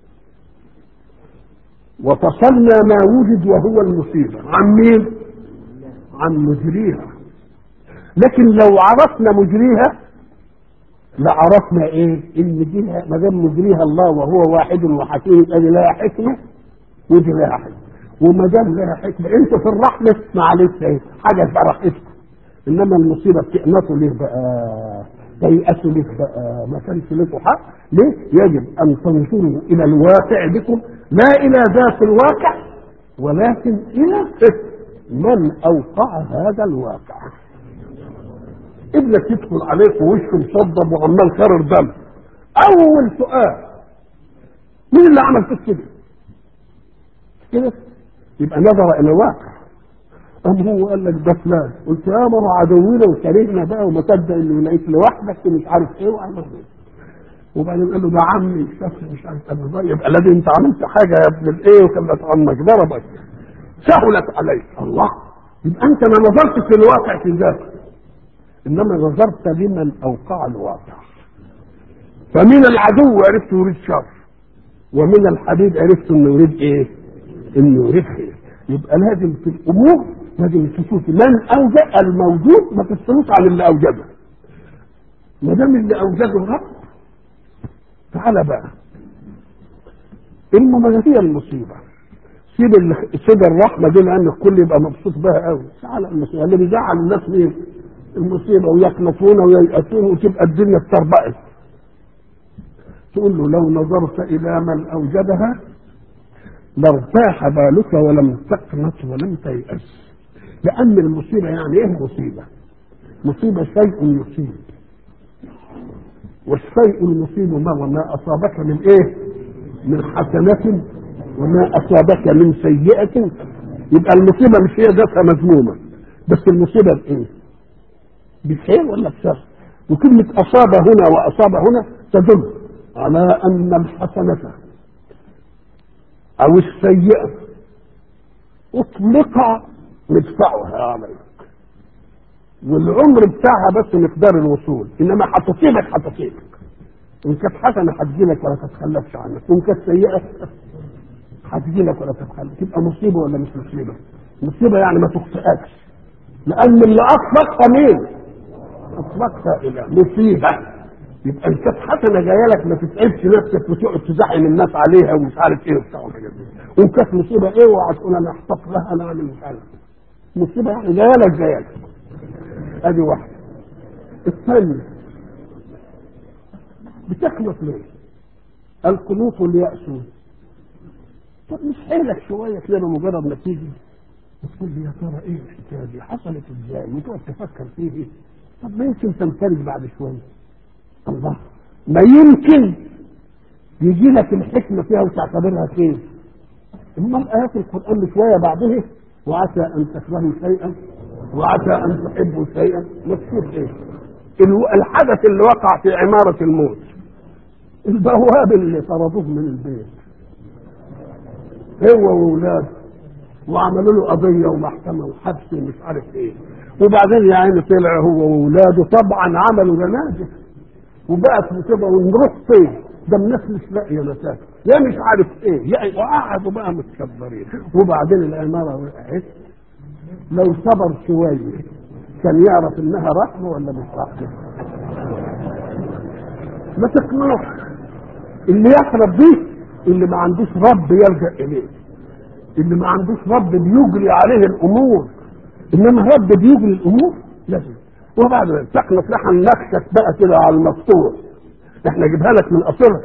وفصلنا ما وجد وهو المصيبة عن مين عن مجريها لكن لو عرفنا مجريها لعرفنا ايه ان دي ما دام مجريها الله وهو واحد وحكيم يبقى دي لها حكمه ودي لها حكمه وما دام لها حكمه انتوا في الرحمه معلش ايه حاجه فرحتكم انما المصيبه بتقنطوا ليه بقى تيأسوا ليه بقى ما كانش لكم حق ليه يجب ان تنظروا الى الواقع بكم لا الى ذات الواقع ولكن الى من اوقع هذا الواقع ابنك يدخل عليك ووشه مصدب وعمال كرر دم اول سؤال مين اللي عمل فيك كده كده يبقى نظر الى الواقع قام هو قال لك ده فلان قلت يا ما هو عدونا وكرهنا بقى وما صدق انه يلاقيك لوحدك ومش عارف ايه وعمل ايه وبعدين قال له ده عمي شافني مش عارف قال له يبقى الذي انت عملت حاجه يا ابن الايه وكانت عمك ضربك سهلت عليك الله يبقى انت ما نظرتش في الواقع في ذاته انما نظرت لمن اوقع الواقع فمن العدو عرفت يريد شر ومن الحبيب عرفت انه يريد ايه انه يريد خير يبقى لازم في الامور لازم تشوف من اوجد الموجود ما تستنوش على اللي اوجده ما دام اللي اوجده الرب تعالى بقى اما هي المصيبه سيب ال... سيب الرحمه دي لان الكل يبقى مبسوط بها قوي تعالى المصيبه اللي بيزعل الناس مين المصيبه ويقنطون وييأسون وتبقى الدنيا اتربقت تقول له لو نظرت الى من اوجدها لارتاح بالك ولم تقنط ولم تيأس لأن المصيبة يعني إيه مصيبة؟ مصيبة شيء يصيب والشيء المصيب ما وما أصابك من إيه؟ من حسنة وما أصابك من سيئة يبقى المصيبة مش هي ذاتها مذمومة بس المصيبة بإيه؟ بخير ولا بشر؟ وكلمة أصاب هنا وأصاب هنا تدل على أن الحسنة أو السيئة أطلق مدفعها عليك والعمر بتاعها بس مقدار الوصول انما هتصيبك هتصيبك ان كانت حسنه هتجيلك ولا تتخلفش عنك وان كانت سيئه هتجيلك ولا تتخلف تبقى مصيبه ولا مش مصيبه مصيبه يعني ما تخطئكش لان اللي اطلقها مين اطلقها الى مصيبه يبقى ان كانت حسنه جايه لك ما تتعبش نفسك وتقعد تزعم الناس عليها ومش عارف ايه وبتاع والحاجات دي وان كانت مصيبه ايه اوعى تقول انا احتط لها انا اعمل مش عارف مصيبه يعني جايه لك جايه لك ادي واحده الثانيه بتخلص ليه؟ القنوط واليأس طب مش حيلك شويه كده بمجرد ما تيجي وتقول لي يا ترى ايه الحكايه دي حصلت ازاي وتقعد تفكر فيه طب ما يمكن تمتلك بعد شويه الله ما يمكن يجي لك الحكمه فيها وتعتبرها خير امال ايات القران شويه بعضها وعسى ان تكرهوا شيئا وعسى ان تحبوا شيئا مكتوب ايه الو- الحدث اللي وقع في عماره الموت البواب اللي طردوه من البيت هو واولاده وعملوا له قضيه ومحكمه وحبس ومش عارف ايه وبعدين يا عيني طلع هو واولاده طبعا عملوا جنازه وبقت مصيبه ونروح فين؟ ده الناس مش لاقيه مساكن يا مش عارف ايه يا وقعدوا بقى متكبرين وبعدين العماره وقعت لو صبر شويه كان يعرف انها رحمه ولا مش رحمه ما تقنعش اللي يحرب دي اللي ما عندوش رب يلجا اليه اللي ما عندوش رب بيجري عليه الامور انما رب بيجري الامور لازم وبعد ذلك تقنط لحن نكشف بقى كده على المفتوح احنا جيبها لك من اصلها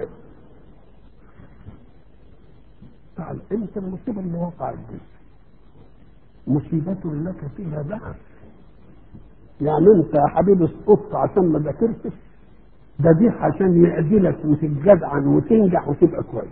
تعال انت المصيبه اللي وقعت دي مصيبة لك فيها دخل يعني انت يا حبيبي سقطت عشان ما ذاكرتش ده دي عشان يعدلك وتتجدعن وتنجح وتبقى كويس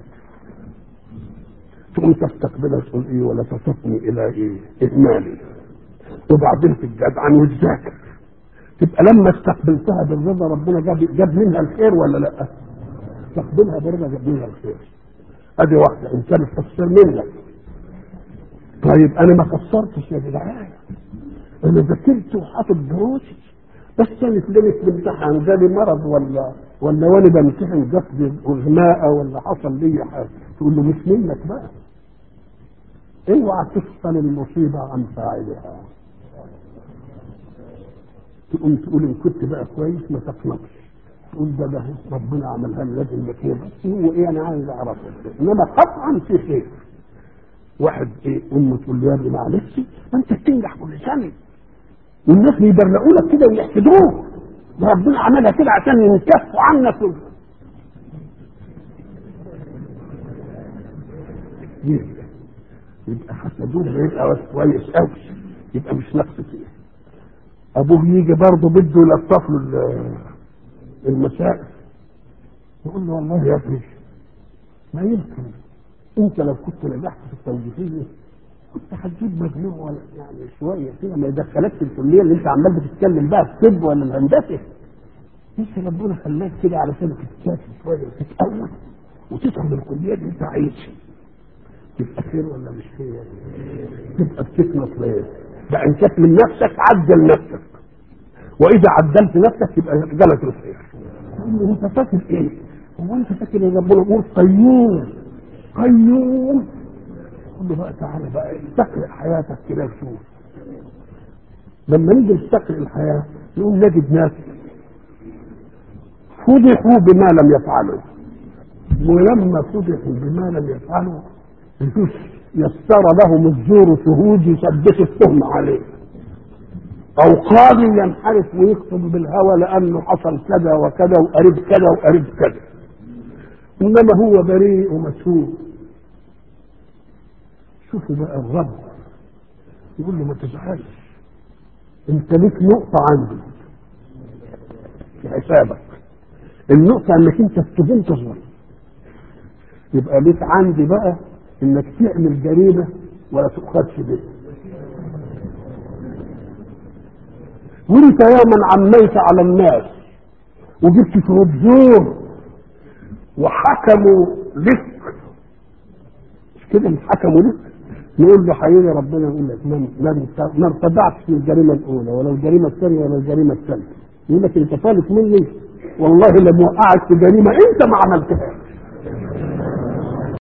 تقوم تستقبلها تقول ايه ولا تصفني الى ايه اهمالي وبعدين تتجدعن وتذاكر تبقى لما استقبلتها بالرضا ربنا جاب جاب منها الخير ولا لا؟ استقبلها بالرضا جاب منها الخير. ادي واحده ان كانت تقصير منك. طيب انا ما قصرتش يا جدعان. انا ذاكرت وحاطط دروسي بس كانت ليله بامتحان جالي مرض ولا ولا وانا بمتحن جسدي اغماء ولا حصل لي حاجه تقول له مش منك بقى. اوعى تفصل المصيبه عن فاعلها. تقوم تقول ان كنت بقى كويس ما تقنطش تقول ده ده ربنا عملها لي لازم يكون بس هو ايه انا عايز اعرفه انما قطعا في خير واحد ايه امه تقول له يا ابني معلش ما انت بتنجح كل سنه والناس بيبرقوا لك كده ويحسدوك ده ربنا عملها كده عشان ينكفوا عنك و... يبقى يبقى حسدوه يبقى كويس قوي يبقى مش نقص فيه ابوه يجي برضه بده يلطف له ال- المسائل يقول له والله يا ابني ما يمكن انت لو كنت نجحت في التوجيهيه كنت هتجيب مجموع ولا يعني شويه كده ما يدخلكش الكليه اللي انت عمال بتتكلم بقى الطب ولا الهندسه انت ربنا خلاك كده علشان تتكافئ شويه وتتقوى وتدخل الكليه اللي انت عايزها تبقى خير ولا مش خير؟ تبقى بتكنس ليه؟ ده ان كانت من نفسك عدل نفسك واذا عدلت نفسك يبقى جالك الخير تقول له انت فاكر ايه؟ هو انت فاكر ان ربنا يقول قيوم قيوم قول له بقى تعالى بقى استقرئ حياتك كده وشوف لما نيجي نستقرئ الحياه نقوم نجد ناس فضحوا بما لم يفعلوا ولما فضحوا بما لم يفعلوا يسر لهم الزور شهود يثبتوا التهمة عليه أو قاضي ينحرف ويكتب بالهوى لأنه حصل كذا وكذا وقريب كذا وقريب كذا إنما هو بريء ومسهول شوفوا بقى الرب يقول له ما تزعلش انت ليك نقطة عندي في حسابك النقطة انك انت تقوم تصبر يبقى ليك عندي بقى انك تعمل جريمة ولا تؤخذش بها وانت يا من عميت على الناس وجبت شهود زور وحكموا لك مش كده مش حكموا لك نقول له حقيقي ربنا يقول لك ما ما- ما ارتدعتش في الجريمه الاولى ولا الجريمه الثانيه ولا الجريمه الثالثه يقول لك انت فالت مني والله لما وقعت في جريمه انت ما عملتهاش